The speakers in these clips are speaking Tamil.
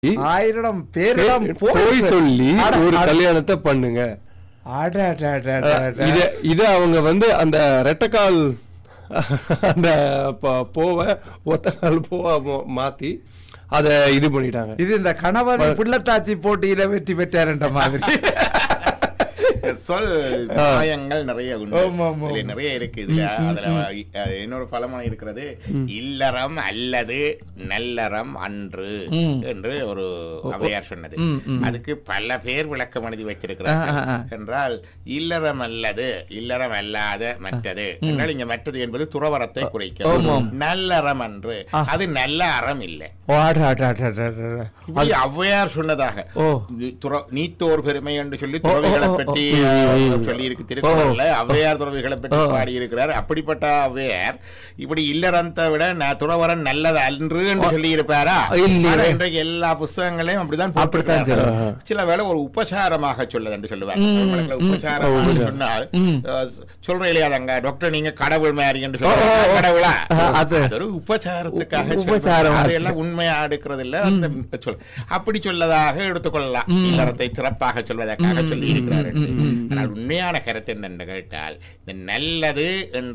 ஆயிரம் பேரிடம் போய் சொல்லி அட, ஒரு அட, கல்யாணத்தை பண்ணுங்க அட, அட, அட, அட, அட. இத இத அவங்க வந்து அந்த ரெட்டக்கால் அந்த ப- போவ ஒத்த கால் போவ மோ- மாத்தி அத இது பண்ணிட்டாங்க இது இந்த கணவன் பிள்ளைத்தாச்சி போட்டியில வெற்றி பெற்றார்ன்ற மாதிரி சொல் நியாயங்கள் நிறைய உண்டு ஆமா, ஆமா. இதுல நிறைய இருக்கு இதுல அதுல அஹ், இன்னொரு பழமொழி இருக்கிறது இல்லறம் அல்லது நல்லறம் அன்று என்று ஒரு அவையார் சொன்னது அதுக்கு பல பேர் விளக்கம் எழுதி ஆ, ஆ, வைத்திருக்கிறார்கள் ஆ. என்றால் இல்லறம் அல்லது இல்லறம் அல்லாத மற்றது என்றால் இங்க மற்றது என்பது துறவரத்தை குறைக்கும் நல்லறம் அன்று அது நல்ல அறம் இல்லை ஓ, அட, அட, அட, அட, அட, அட. இப்படி ஔவையார் சொன்னதாக ஓ. இது துற- நீத்தோர் பெருமை என்று சொல்லி துறவிகளை ஓ, ஓ, பற்றி ஓ. சொல்லி இருக்கு திருக்குறள்ல ஔவையார் துறவிகளை பற்றி பாடி இருக்கிறார் அப்படிப்பட்ட ஔவையார் இப்படி இல்லறத்தை விட நான் துறவரன் நல்லது அன்று என்று சொல்லி இருப்பாரா இல்லையே. ஆனா இன்றைக்கு எல்லா புஸ்தகங்களையும் அப்படித்தான் அப்படித்தான் போட்டிருக்கிறார்கள். சில வேளை ஒரு உபசாரமாக சொல்லுது என்று சொல்லுவார் நம்மளுக்கு உபசாரம் என்று சொன்னால் அஹ், சொல்ற இல்லையா அங்க டாக்டர் நீங்க கடவுள் மாதிரி என்று சொல்றாங்க கடவுளா ஆ, அது. அது ஒரு உபச்சாரத்துக்காக உ- சொல்றது. உபச்சாரம். அதையெல்லாம் உண்மையா எடுக்கிறது இல்ல அந்த சொல் அப்படி சொல்லதாக எடுத்துக்கொள்ளலாம் இல்லறத்தை சிறப்பாக சொல்வதற்காக சொல்லி இருக்கிறார் என்று. ஆனால் உண்மையான கருத்து என்னென்று கேட்டால் இந்த நல்லது என்ற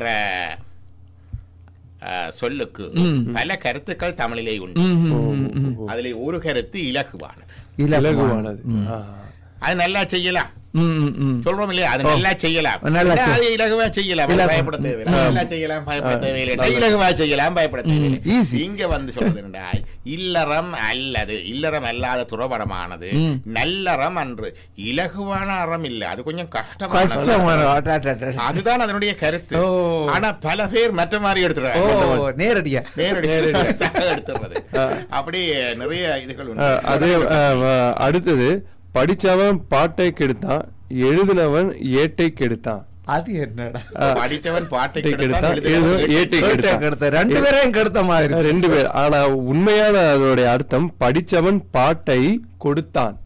அஹ், சொல்லுக்கு பல கருத்துக்கள் தமிழிலே உண்டு ம், ம், ம், ம். அதிலே ஒரு கருத்து இலகுவானது இலகுவானது ஆ. அது நல்லா செய்யலாம் ம், ம், ம். சொல்றோம் இல்லையா அது நல்லா செய்யலாம் நல்லா இல்ல, செய்- அது இலகுவா செய்யலாம் அது இலகு- பயப்பட தேவையில்லை நல்லா செய்யலாம் பயப்பட தேவையில்லை இலகுவா செய்யலாம் பயப்பட தேவையில்லை easy. இங்க வந்து சொல்றது என்றால் இல்லறம் அல்லது இல்லறம் அல்லாத துறவரமானது நல்லறம் அன்று இலகுவான அறம் இல்ல அது கொஞ்சம் கஷ்டமான கஷ்டமான அட, அட, அட, அட. அதுதான் அதனுடைய கருத்து ஓ. ஆனா பல பேர் மற்ற மாதிரி ஓ எடுத்துறாங்க நேரடியா நேரடி எடுத்துறது அப்படி நிறைய இதுகள் ஆ, உண்டு அதே ஆ, வ- அடுத்தது படிச்சவன் பாட்டை கெடுத்தான் எழுதினவன் ஏட்டை கெடுத்தான் அது என்னடா படித்தவன் பாட்டை பாட்டை கெடுத்தான், கெடுத்தான் எழுதினவன் எழுதினவன் ஏட்டை கெடுத்த, கெடுத்தான் கெடுத்த. ரெண்டு பேரையும் கெடுத்த மாதிரி ரெண்டு பேர் ஆனா உண்மையான அதோடைய அர்த்தம் படிச்சவன் பாட்டை கொடுத்தான்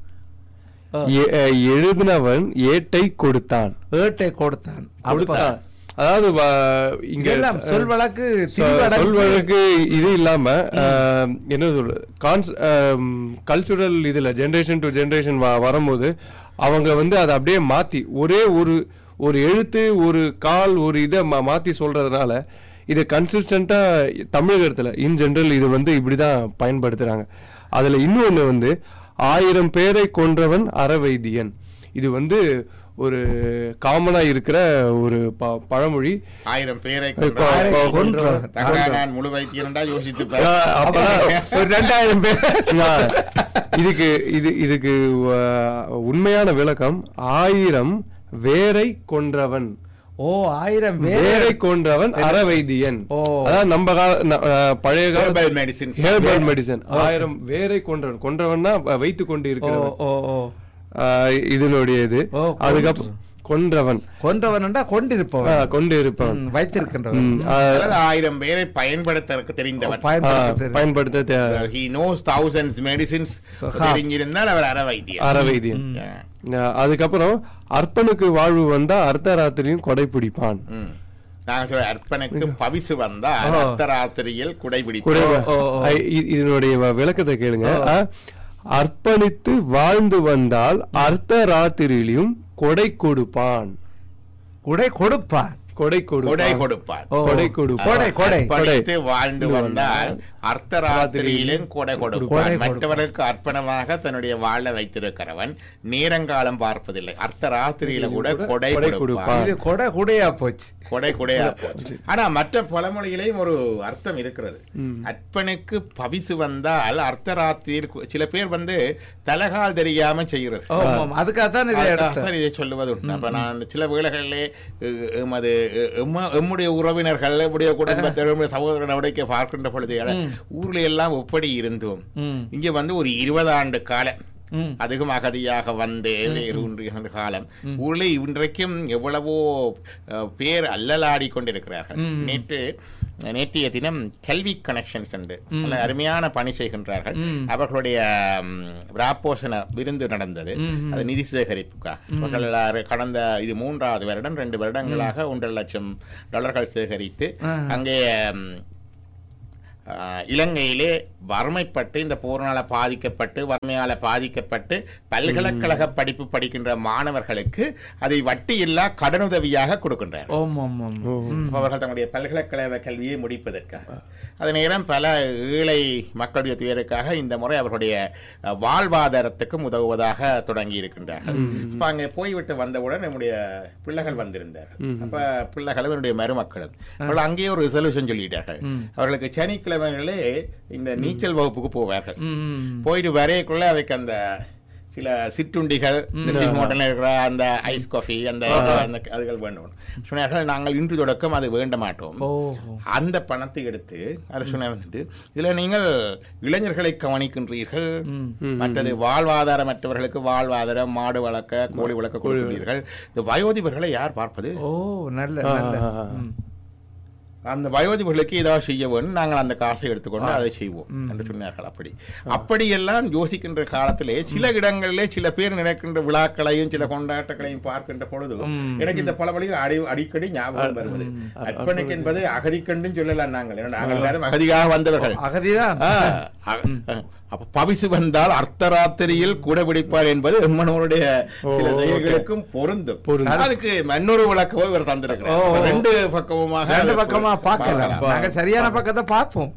ஆ. எ- அஹ், எழுதினவன் ஏட்டை கொடுத்தான் ஏட்டை கொடுத்தான் கொடுத்தான் அதாவது வ- இங்க இதெல்லாம் சொல் வழக்கு சொ- திரிவடைஞ்சு- சொல்வதற்கு இது இல்லாம ஆஹ், என்ன சொல்ற கான்ஸ் கல்ச்சுரல் இதுல ஜெனரேஷன் டு ஜெனரேஷன் வரும்போது அவங்க வந்து அதை அப்படியே மாத்தி ஒரே ஒரு ஒரு எழுத்து ஒரு கால் ஒரு இதை மா- மாத்தி சொல்றதுனால இது கன்சிஸ்டண்டா தமிழகத்துல இன் ஜெனரல் இது வந்து இப்படிதான் பயன்படுத்துறாங்க அதுல இன்னொன்னு வந்து ஆயிரம் பேரை கொன்றவன் அறவைத்தியன் இது வந்து ஒரு காமனா இருக்கிற ஒரு ப- பழமொழி ஆயிரம் பேரை ஆயிரம் கொன்றவன். கொன்றவன். தங்கா நான் முழு வைத்தியன்டா யோசித்து பார். ஆஹ் அப்பதான் ஒரு ரெண்டாயிரம் பேர் நான் இதுக்கு இது இதுக்கு ஆஹ், உண்மையான விளக்கம் ஆயிரம் வேரை கொன்றவன் ஓ ஆயிரம் பேர் வேரை கொன்றவன் அறவைத்தியன் ஓ. அதான் நம்ம கால ந- ஆஹ், பழைய கால Herbal medicines. ஹேர்பல் மெடிசன் ஆயிரம் வேரை கொன்றவன் கொன்றவன்னா வைத்து கொண்டு ஓ இருக்கிறவன் ஓ ஓ ஆஹ், இதனுடைய இது ஓ, அதுக்கப்புறம் கொன்றவன் கொன்றவன்டா கொண்டிருப்பவன் ஆஹ், கொண்டு இருப்பவன் ம், வைத்திருக்கின்றவன் ம், ஆஹ், அதாவது ஆயிரம் பேரை பயன்படுத்த தெரிந்தவன் ஆஹ், பயன்படுத்த பயன்படுத்த தே- he knows thousands medicines So, ha. தெரிஞ்சிருந்தால் அவர் அற வைத்தியர் அறவைத்தியன் Yeah. ஆஹ், அதுக்கப்புறம் அர்ப்பனுக்கு வாழ்வு வந்தா அர்த்தராத்திரியும் கொடை பிடிப்பான் ம். நாங்க சொல்ற அர்ப்பனுக்கு பவிசு வந்தா ஓ. அர்த்தராத்திரியில் குடை குடைபிடிப்போம் ஓ, ஓ. ஐ- இ- இதனுடைய வ- விளக்கத்தை கேளுங்க ஆ, அர்ப்பணித்து வாழ்ந்து வந்தால் அர்த்த ராத்திரியிலும் கொடை கொடுப்பான் குடை கொடுப்பான் கொடை கொடை கொடுப்பான் கொடுப்பான் ஓ. கொடை கொடுப்பான் கொடை கொடை அர்ப்பணித்து வாழ்ந்து வந்தால் அர்த்தராத்திரியிலும் கொடை கொடுப்பான் கொடை மற்றவர்களுக்கு அர்ப்பணமாக தன்னுடைய வாழ வைத்திருக்கிறவன் நேரங்காலம் பார்ப்பதில்லை அர்த்தராத்திரியில கூட கொடை கொடை கொடுப்பான் கொடுப்பான். இது கொடை குடையா போச்சு கொடை கொடையா போச்சு ஆனா மற்ற பழமொழியிலையும் ஒரு அர்த்தம் இருக்கிறது அர்ப்பனுக்கு பவிசு வந்தால் அர்த்தராத்திரி சில பேர் வந்து தலகால் தெரியாம செய்கிறது ஆமா, ஆமா. அதுக்காகத்தான் இதை அதுக்காக எடுத்தேன் தான் இதை சொல்லுவது உண்டு அப்ப நான் சில வேளைகளிலே எ- எமது எ- எம்ம- எம்முடைய உறவினர்கள் எம்முடைய குடும்பத்தில் எம்முடைய சகோதரனை உடைக்க பார்க்கின்ற பொழுது ஊர்ல எல்லாம் எப்படி இருந்தோம் ம். இங்க வந்து ஒரு இருபது ஆண்டு காலம் ம். அதிகம் அகதியாக வந்து இருக்கின்ற காலம் ஊரில் இன்றைக்கும் எவ்வளவோ அஹ், பேர் அல்லலாடி கொண்டிருக்கிறார்கள் நேற்று நேற்றைய தினம் கல்வி கனெக்ஷன்ஸ் உண்டு நல்ல அருமையான பணி செய்கின்றார்கள் அவர்களுடைய ம், ராப்போசன விருந்து நடந்தது அது நிதி சேகரிப்புக்காக அவர்கள் எல்லாரும் கடந்த இது மூன்றாவது வருடம் ரெண்டு வருடங்களாக ஒன்றரை லட்சம் டாலர்கள் சேகரித்து அங்கே ம், அஹ், இலங்கையிலே வறுமைப்பட்டு இந்த போர்னால பாதிக்கப்பட்டு வறுமையால பாதிக்கப்பட்டு பல்கலைக்கழக படிப்பு படிக்கின்ற மாணவர்களுக்கு அதை வட்டியில்லா கடனுதவியாக கொடுக்கின்றார் ஓம் ஓம் ஓம் ம். அவர்கள் தங்களுடைய பல்கலைக்கழக கல்வியை முடிப்பதற்காக அதே நேரம் பல ஏழை மக்களுடைய துயருக்காக இந்த முறை அவர்களுடைய அஹ், வாழ்வாதாரத்துக்கும் உதவுவதாக தொடங்கி இருக்கின்றார்கள் அப்ப அங்கே போய்விட்டு வந்தவுடன் நம்முடைய பிள்ளைகள் வந்திருந்தார்கள் அப்ப பிள்ளைகளும் என்னுடைய மருமக்களும் அவர்கள் அங்கேயே ஒரு ரிசல்யூஷன் சொல்லிட்டார்கள் அவர்களுக்கு சனிக்கிழமைகளே இந்த நீச்சல் வகுப்புக்கு போவார்கள் ம். போயிட்டு வரையக்குள்ள அவைக்கு அந்த சில சிற்றுண்டிகள் இந்த டீ ஹோட்டல்ல இருக்கிற அந்த ஐஸ் காஃபி அந்த அந்த அதுகள் வேண்டும் சொன்னார்கள் நாங்கள் இன்று தொடக்கம் அது வேண்ட மாட்டோம் ஓஹோ அந்த பணத்தை எடுத்து அரசு வந்துட்டு இதுல நீங்கள் இளைஞர்களை கவனிக்கின்றீர்கள் மற்றது வாழ்வாதாரமற்றவர்களுக்கு வாழ்வாதாரம் மாடு வளர்க்க கோழி வளர்க்க கொடுக்கிறீர்கள் இந்த வயோதிபர்களை யார் பார்ப்பது ஓ நல்ல நல்ல ம். அந்த வயோதிபர்களுக்கு ஏதாவது செய்ய வேண்டும் நாங்கள் அந்த காசை எடுத்துக்கொண்டு அதை செய்வோம் என்று சொன்னார்கள் அப்படி அப்படியெல்லாம் யோசிக்கின்ற காலத்திலே சில இடங்களிலே சில பேர் நினைக்கின்ற விழாக்களையும் சில கொண்டாட்டங்களையும் பார்க்கின்ற பொழுது எனக்கு இந்த பல வழிகள் அடி அடிக்கடி ஞாபகம் வருவது அர்ப்பணிக்கு என்பது அகதிக்கண்டும் சொல்லலாம் நாங்கள் ஏன்னா நாங்கள் எல்லாரும் அகதியாக வந்தவர்கள் அகதிதான் ஆ, அ- அப்ப பவிசு வந்தால் அர்த்தராத்திரியில் கூட பிடிப்பார் என்பது எம்மனோருடைய சில செயல்களுக்கும் பொருந்தும் அதுக்கு மன்னொரு விளக்கமோ இவர் தந்திருக்கிறார் ஓ. அப்ப ரெண்டு பக்கமுமாக ரெண்டு அதை பக்கமா பார்க்கலாம் பார்க்கலாம். நாங்க சரியான பக்கத்தை பார்ப்போம்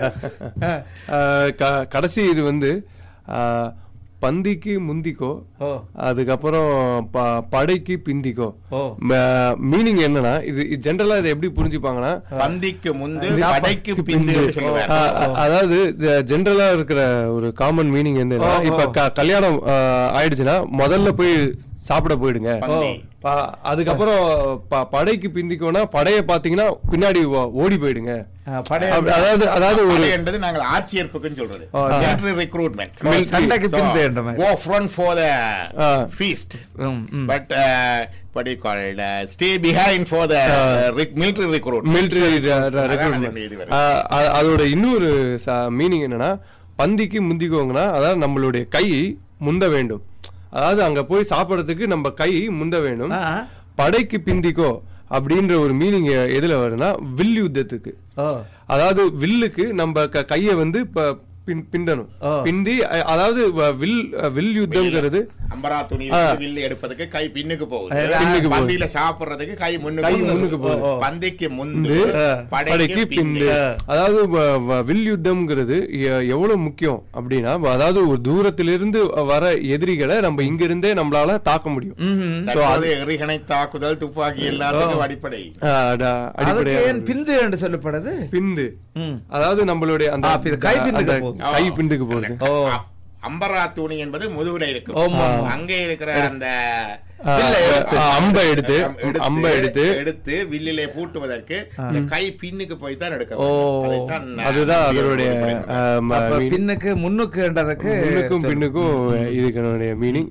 ஆஹ் க- கடைசி இது வந்து ஆஹ், பந்திக்கு முந்திக்கோ ஓ அதுக்கப்புறம் ப- படைக்கு பிந்திக்கோ ஓ மீனிங் என்னன்னா இது ஜென்ரலா இதை எப்படி புரிஞ்சுப்பாங்கன்னா பந்திக்கு முந்து படைக்கு பிந்து என்று சொல்லுவார் ஆ, அ- அதாவது ஜென்ரலா இருக்கிற ஒரு காமன் மீனிங் என்னன்னா ஓ, ஓ. இப்ப க- கல்யாணம் ஆ, ஆயிடுச்சுன்னா முதல்ல போய் சாப்பிட போயிடுங்க பந்தி. ப- அதுக்கப்புறம் ப- படைக்கு பிந்திக்கோனா படைய பாத்தீங்கன்னா பின்னாடி ஓ- ஓடி போயிடுங்க ஆ, படைய அப்படி- அதாவது அதாவது ஒரு படை என்பது நாங்கள் ஆட்சியேற்புக்குன்னு சொல்றது ஓ, military recruitment ஓ, சண்டைக்கு பிந்து என்ற மாதிரி. go front for the ah. feast ம், ம். but uh, what do you call it uh, stay behind for the uh, rec- military recruitment military அதான் அந்த இது வருது. அதோட இன்னொரு மீனிங் என்னன்னா பந்திக்கு முந்திக்கோங்கன்னா அதாவது நம்மளுடைய கை முந்த வேண்டும் அதாவது அங்க போய் சாப்பிடறதுக்கு நம்ம கை முந்த வேண்டும் ஆ. படைக்கு பிந்திக்கோ அப்படின்ற ஒரு மீனிங் எதுல வரும்னா வில் யுத்தத்துக்கு ஓ அதாவது வில்லுக்கு நம்ம க- கைய வந்து ப- பின்- பிந்தணும் ஓ. பிந்தி அ- அதாவது வ- வில் வில் யுத்தம்ங்கிறது அம்பரா துணி வில்லு எடுப்பதுக்கு கை பின்னுக்கு போகுது பின்னுக்கு போகுது. பந்தியில சாப்பிடுறதுக்கு கை முன்னுக்கு கை போகுது. முன்னுக்கு போகுது. ஓ, ஓ. பந்திக்கு முந்து படைக்கு படைக்கு பிந்து பிந்து அதாவது வ- வ- வில் யுத்தம்ங்கிறது எ- எவ்வளவு முக்கியம் அப்படின்னா அதாவது ஒரு தூரத்திலிருந்து வர எதிரிகளை நம்ம இங்க இருந்தே நம்மளால தாக்க முடியும் ம்ஹும். தற்போது எறிகணை தாக்குதல் துப்பாக்கி எல்லாத்துக்கும் அடிப்படை ஆஹ் ட- அதுக்கு அடிப்படையா ஏன் பிந்து என்று சொல்லப்படுது பிந்து ம். அதாவது நம்மளுடைய அந்த ஆ, பின் கை பிந்துக்கு அந்த போகுது. கை பிந்துக்கு போகுது ஓ அ- அம்பரா துணி என்பது முதுகுல இருக்கும் ஆமா. அங்கே இருக்கிற அந்த ஆஹ் வில்லை எடுத்து- ஆஹ் அம்பை எடுத்து எடுத்து- அம்பை எடுத்து எடுத்து வில்லிலே பூட்டுவதற்கு இந்த கை பின்னுக்கு போய் தான் எடுக்க ஓ. வேண்டும். அதைத்தான் நான் அதுதான் அதனுடைய குறிப்பிடுகிறேன். ஆஹ் ம- அப்ப மீ- பின்னுக்கு முன்னுக்குன்றதுக்கு முன்னுக்கும் பின்னுக்கும் இதுக்கு மீனிங்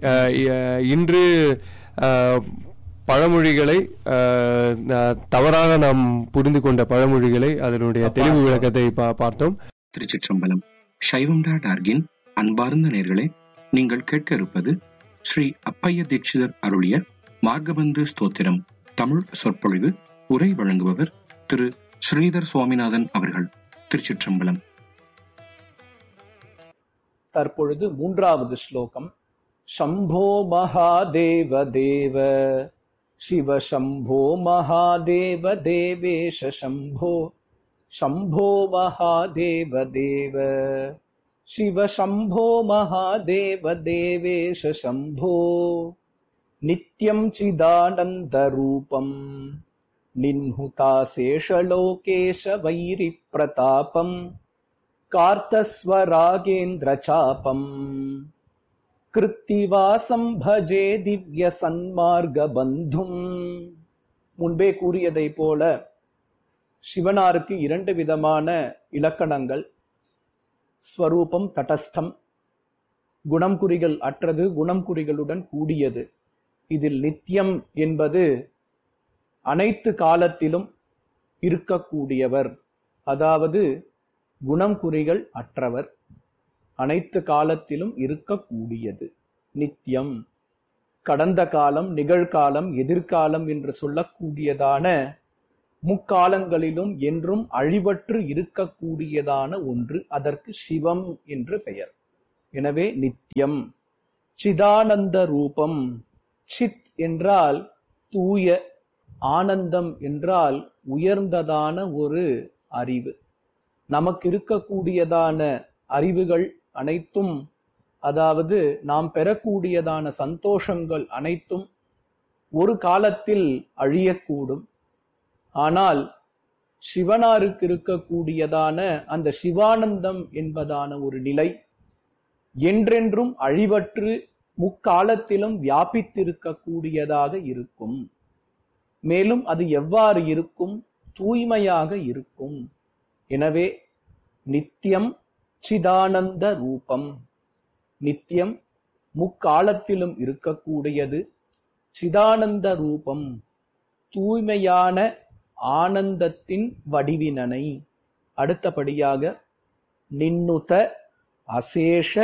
இன்று ஆஹ், பழமொழிகளை ஆஹ், ந- தவறாக நாம் புரிந்து கொண்ட பழமொழிகளை அதனுடைய தெளிவு விளக்கத்தை பா- பார்த்தோம் திருச்சிற்றம்பலம் சைவம் டாட் ஆர்கின் அன்பார்ந்த நேர்களே நீங்கள் கேட்க இருப்பது ஸ்ரீ அப்பைய தீட்சிதர் அருளிய மார்கபந்து ஸ்தோத்திரம் தமிழ் சொற்பொழிவு உரை வழங்குபவர் திரு ஸ்ரீதர் சுவாமிநாதன் அவர்கள் திருச்சிற்றம்பலம் தற்பொழுது மூன்றாவது ஸ்லோகம் சம்போ மகாதேவ தேவ சிவ சம்போ மகாதேவ தேவேஷ சம்போ சம்போ மகாதேவ தேவ சிவ சம்போ மகாதேவ தேவேஷ சம்போ நித்யம் சிதானந்த ரூபம் நின்ஹுதாசேஷலோகேஷ வைரி பிரதாபம் कार्तस्वरागेन्द्रचापम् கிருத்திவாசம் பஜே திவ்ய சன்மார்க பந்தும் முன்பே கூறியதைப் போல சிவனாருக்கு இரண்டு விதமான இலக்கணங்கள் ஸ்வரூபம் தடஸ்தம் குணம் குறிகள் அற்றது குணம் குறிகளுடன் கூடியது இதில் நித்தியம் என்பது அனைத்து காலத்திலும் இருக்கக்கூடியவர் அதாவது குணம் குறிகள் அற்றவர் அனைத்து காலத்திலும் இருக்கக்கூடியது நித்தியம் கடந்த காலம் நிகழ்காலம் எதிர்காலம் என்று சொல்லக்கூடியதான முக்காலங்களிலும் என்றும் அழிவற்று இருக்கக்கூடியதான ஒன்று அதற்கு சிவம் என்று பெயர் எனவே நித்தியம் சிதானந்த ரூபம் சித் என்றால் தூய ஆனந்தம் என்றால் உயர்ந்ததான ஒரு அறிவு நமக்கு இருக்கக்கூடியதான அறிவுகள் அனைத்தும் அதாவது நாம் பெறக்கூடியதான சந்தோஷங்கள் அனைத்தும் ஒரு காலத்தில் அழியக்கூடும் ஆனால் சிவனாருக்கு இருக்கக்கூடியதான அந்த சிவானந்தம் என்பதான ஒரு நிலை என்றென்றும் அழிவற்று முக்காலத்திலும் வியாபித்திருக்கக்கூடியதாக இருக்கும் மேலும் அது எவ்வாறு இருக்கும் தூய்மையாக இருக்கும் எனவே நித்தியம் சிதானந்த ரூபம் நித்தியம் முக்காலத்திலும் இருக்கக்கூடியது சிதானந்த ரூபம் தூய்மையான ஆனந்தத்தின் வடிவினனை அடுத்தபடியாக நின்னுத அசேஷ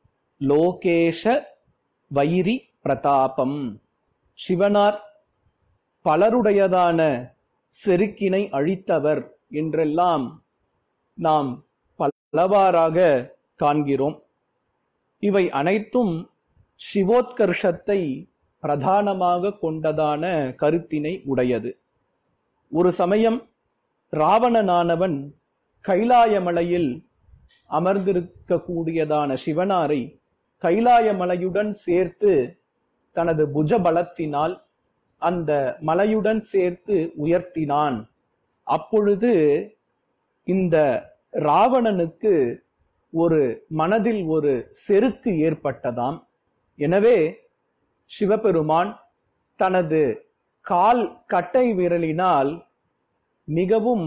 லோகேஷ வைரி பிரதாபம் சிவனார் பலருடையதான செருக்கினை அழித்தவர் என்றெல்லாம் நாம் பலவாறாக காண்கிறோம் இவை அனைத்தும் சிவோத்கர்ஷத்தை பிரதானமாக கொண்டதான கருத்தினை உடையது ஒரு சமயம் ராவணனானவன் கைலாயமலையில் அமர்ந்திருக்கக்கூடியதான சிவனாரை கைலாயமலையுடன் சேர்த்து தனது புஜ பலத்தினால் அந்த மலையுடன் சேர்த்து உயர்த்தினான் அப்பொழுது இந்த ராவணனுக்கு ஒரு மனதில் ஒரு செருக்கு ஏற்பட்டதாம் எனவே சிவபெருமான் தனது கால் கட்டை விரலினால் மிகவும்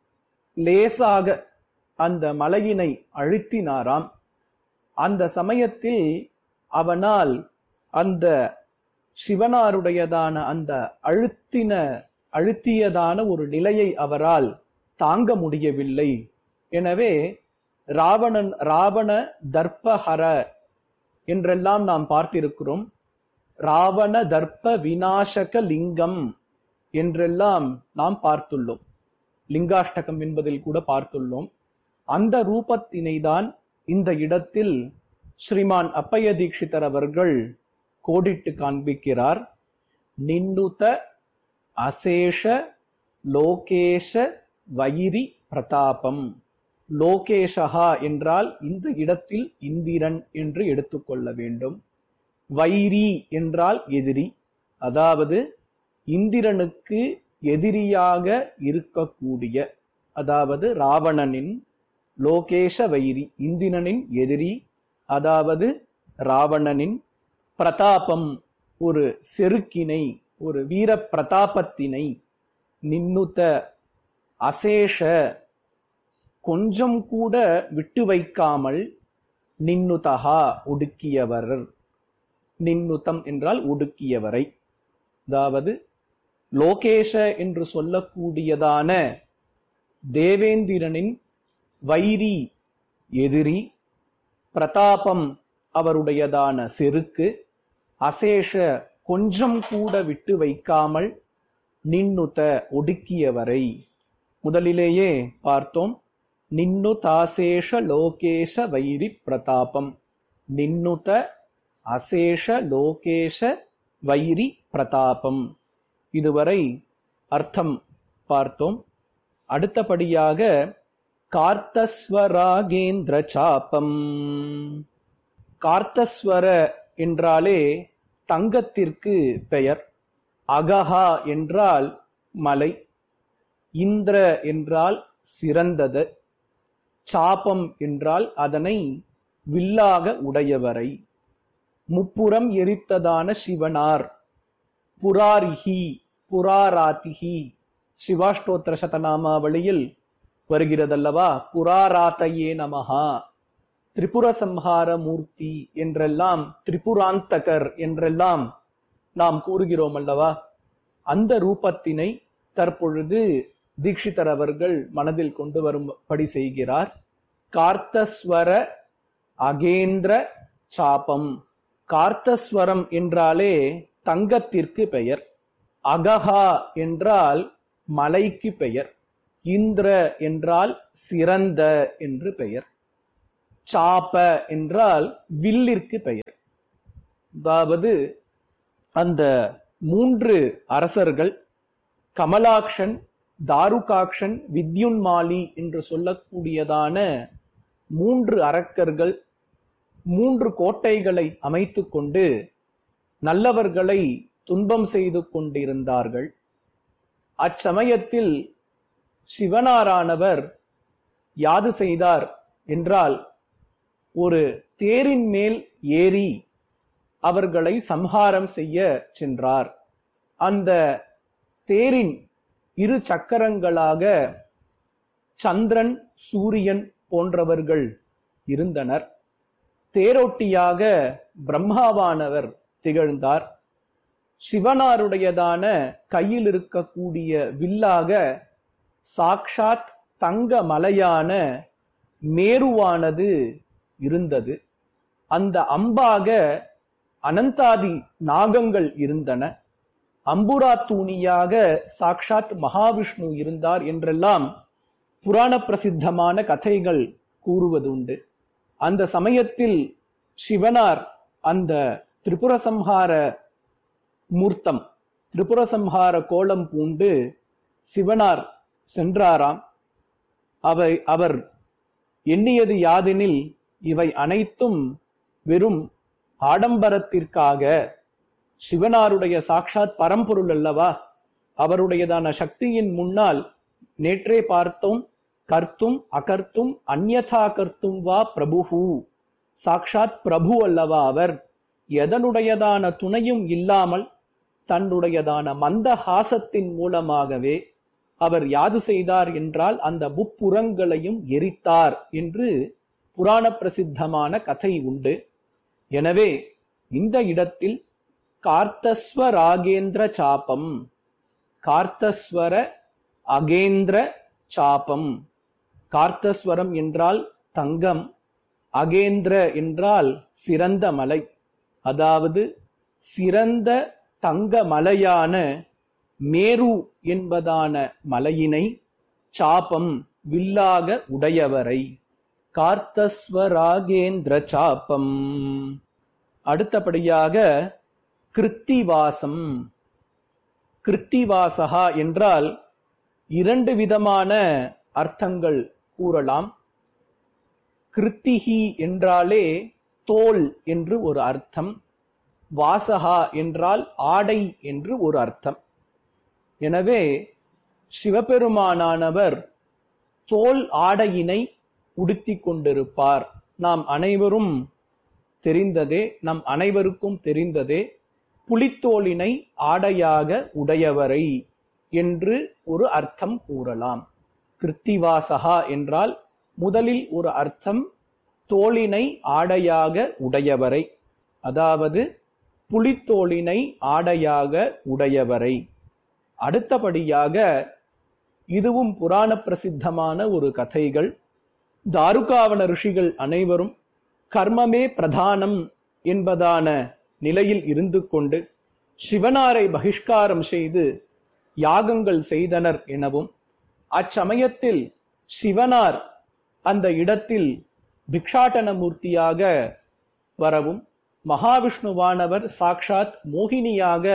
லேசாக அந்த மலையினை அழுத்தினாராம் அந்த சமயத்தில் அவனால் அந்த சிவனாருடையதான அந்த அழுத்தின அழுத்தியதான ஒரு நிலையை அவரால் தாங்க முடியவில்லை எனவே ராவணன் ராவண தர்ப்பஹர என்றெல்லாம் நாம் பார்த்திருக்கிறோம் ராவண தர்ப்ப விநாசக லிங்கம் என்றெல்லாம் நாம் பார்த்துள்ளோம் லிங்காஷ்டகம் என்பதில் கூட பார்த்துள்ளோம் அந்த ரூபத்தினை தான் இந்த இடத்தில் ஸ்ரீமான் அப்பைய தீட்சிதர் அவர்கள் கோடிட்டு காண்பிக்கிறார் நின்னுத அசேஷ லோகேஷ வைரி பிரதாபம் லோகேஷகா என்றால் இந்த இடத்தில் இந்திரன் என்று எடுத்துக்கொள்ள வேண்டும் வைரி என்றால் எதிரி அதாவது இந்திரனுக்கு எதிரியாக இருக்கக்கூடிய அதாவது ராவணனின் லோகேஷ வைரி இந்திரனின் எதிரி அதாவது ராவணனின் பிரதாபம் ஒரு செருக்கினை ஒரு வீர பிரதாபத்தினை நின்னுத்த அசேஷ கொஞ்சம் கூட விட்டு வைக்காமல் நின்னுதகா ஒடுக்கியவர் நின்னுத்தம் என்றால் ஒடுக்கியவரை அதாவது லோகேஷ என்று சொல்லக்கூடியதான தேவேந்திரனின் வைரி எதிரி பிரதாபம் அவருடையதான செருக்கு அசேஷ கொஞ்சம் கூட விட்டு வைக்காமல் நின்னுத ஒடுக்கியவரை முதலிலேயே பார்த்தோம் நின்னு தாசேஷ லோகேஷ வைரி பிரதாபம் நின்னுத அசேஷ லோகேஷ வைரி பிரதாபம் இதுவரை அர்த்தம் பார்த்தோம் அடுத்தபடியாக கார்த்தஸ்வராகேந்திர சாப்பம் கார்த்தஸ்வர என்றாலே தங்கத்திற்கு பெயர் அகஹா என்றால் மலை இந்திர என்றால் சிறந்தது சாபம் என்றால் அதனை வில்லாக உடையவரை முப்புறம் எரித்ததான சிவனார் புராரிஹி புராராத்திஹி சிவாஷ்டோத்திர சதநாமாவளியில் வருகிறதல்லவா புராராத்தையே நமஹா திரிபுர சம்ஹார மூர்த்தி என்றெல்லாம் திரிபுராந்தகர் என்றெல்லாம் நாம் கூறுகிறோம் அல்லவா அந்த ரூபத்தினை தற்பொழுது தீட்சிதர் அவர்கள் மனதில் கொண்டு வரும்படி செய்கிறார் கார்த்தஸ்வர அகேந்திர சாபம் கார்த்தஸ்வரம் என்றாலே தங்கத்திற்கு பெயர் அகஹா என்றால் மலைக்கு பெயர் இந்திர என்றால் சிறந்த என்று பெயர் சாப்ப என்றால் வில்லிற்கு பெயர் அதாவது அந்த மூன்று அரசர்கள் கமலாக்ஷன் தாருகாக்ஷன் வித்யுன்மாலி என்று சொல்லக்கூடியதான மூன்று அரக்கர்கள் மூன்று கோட்டைகளை அமைத்துக் கொண்டு நல்லவர்களை துன்பம் செய்து கொண்டிருந்தார்கள் அச்சமயத்தில் சிவனாரானவர் யாது செய்தார் என்றால் ஒரு தேரின் மேல் ஏறி அவர்களை சம்ஹாரம் செய்ய சென்றார் அந்த தேரின் இரு சக்கரங்களாக சந்திரன் சூரியன் போன்றவர்கள் இருந்தனர் தேரோட்டியாக பிரம்மாவானவர் திகழ்ந்தார் சிவனாருடையதான கையில் இருக்கக்கூடிய வில்லாக சாக்ஷாத் தங்க மலையான மேருவானது இருந்தது அந்த அம்பாக அனந்தாதி நாகங்கள் இருந்தன அம்புரா தூணியாக சாக்ஷாத் மகாவிஷ்ணு இருந்தார் என்றெல்லாம் புராண பிரசித்தமான கதைகள் கூறுவதுண்டு அந்த சமயத்தில் சிவனார் அந்த திரிபுர சம்ஹார மூர்த்தம் திரிபுர சம்ஹார கோலம் பூண்டு சிவனார் சென்றாராம் அவை அவர் எண்ணியது யாதெனில் இவை அனைத்தும் வெறும் ஆடம்பரத்திற்காக சிவனாருடைய சாட்சாத் பரம்பொருள் அல்லவா அவருடையதான சக்தியின் முன்னால் நேற்றே பார்த்தோம் கர்த்தும் அகர்த்தும் அந்யதா கர்த்தும் வா பிரபுஹு சாக்ஷாத் பிரபு அல்லவா அவர் எதனுடையதான துணையும் இல்லாமல் தன்னுடையதான மந்த ஹாசத்தின் மூலமாகவே அவர் யாது செய்தார் என்றால் அந்த முப்புறங்களையும் எரித்தார் என்று புராண பிரசித்தமான கதை உண்டு எனவே இந்த இடத்தில் கார்த்தஸ்வராகேந்திர சாபம் கார்த்தஸ்வர அகேந்திர சாபம் கார்த்தஸ்வரம் என்றால் தங்கம் அகேந்திர என்றால் சிறந்த மலை அதாவது சிறந்த தங்க மலையான மேரு என்பதான மலையினை சாபம் வில்லாக உடையவரை கார்த்தஸ்வராகேந்திர சாபம் அடுத்தபடியாக கிருத்திவாசம் கிருத்திவாசகா என்றால் இரண்டு விதமான அர்த்தங்கள் கூறலாம் கிருத்திகி என்றாலே தோல் என்று ஒரு அர்த்தம் வாசகா என்றால் ஆடை என்று ஒரு அர்த்தம் எனவே சிவபெருமானானவர் தோல் ஆடையினை உடுத்திக் கொண்டிருப்பார் நாம் அனைவரும் தெரிந்ததே நம் அனைவருக்கும் தெரிந்ததே புலித்தோலினை ஆடையாக உடையவரை என்று ஒரு அர்த்தம் கூறலாம் கிருத்திவாசகா என்றால் முதலில் ஒரு அர்த்தம் தோளினை ஆடையாக உடையவரை அதாவது புலித்தோளினை ஆடையாக உடையவரை அடுத்தபடியாக இதுவும் புராண பிரசித்தமான ஒரு கதைகள் தாருகாவன ரிஷிகள் அனைவரும் கர்மமே பிரதானம் என்பதான நிலையில் இருந்து கொண்டு சிவனாரை பகிஷ்காரம் செய்து யாகங்கள் செய்தனர் எனவும் அச்சமயத்தில் சிவனார் அந்த இடத்தில் பிக்ஷாட்டன மூர்த்தியாக வரவும் மகாவிஷ்ணுவானவர் சாக்ஷாத் மோகினியாக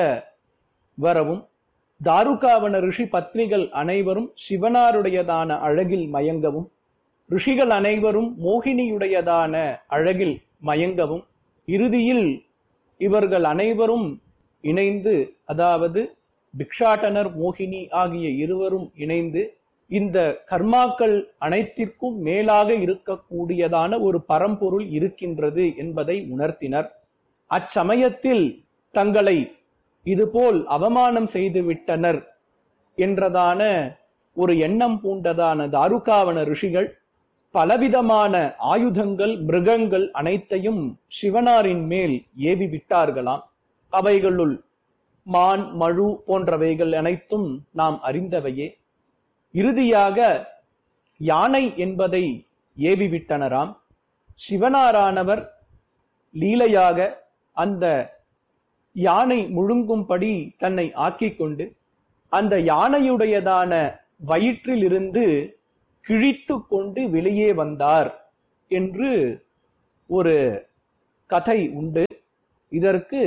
வரவும் தாருகாவன ரிஷி பத்னிகள் அனைவரும் சிவனாருடையதான அழகில் மயங்கவும் ரிஷிகள் அனைவரும் மோகினியுடையதான அழகில் மயங்கவும் இறுதியில் இவர்கள் அனைவரும் இணைந்து அதாவது பிக்ஷாட்டனர் மோகினி ஆகிய இருவரும் இணைந்து இந்த கர்மாக்கள் அனைத்திற்கும் மேலாக இருக்கக்கூடியதான ஒரு பரம்பொருள் இருக்கின்றது என்பதை உணர்த்தினர் அச்சமயத்தில் தங்களை இதுபோல் அவமானம் செய்து விட்டனர் என்றதான ஒரு எண்ணம் பூண்டதான தாருகாவன ரிஷிகள் பலவிதமான ஆயுதங்கள் மிருகங்கள் அனைத்தையும் சிவனாரின் மேல் ஏவி விட்டார்களாம் அவைகளுள் மான் மழு போன்றவைகள் அனைத்தும் நாம் அறிந்தவையே இறுதியாக யானை என்பதை ஏவிவிட்டனராம் சிவனாரானவர் லீலையாக அந்த யானை முழுங்கும்படி தன்னை ஆக்கிக் கொண்டு அந்த யானையுடையதான வயிற்றிலிருந்து கிழித்து கொண்டு வெளியே வந்தார் என்று ஒரு கதை உண்டு இதற்கு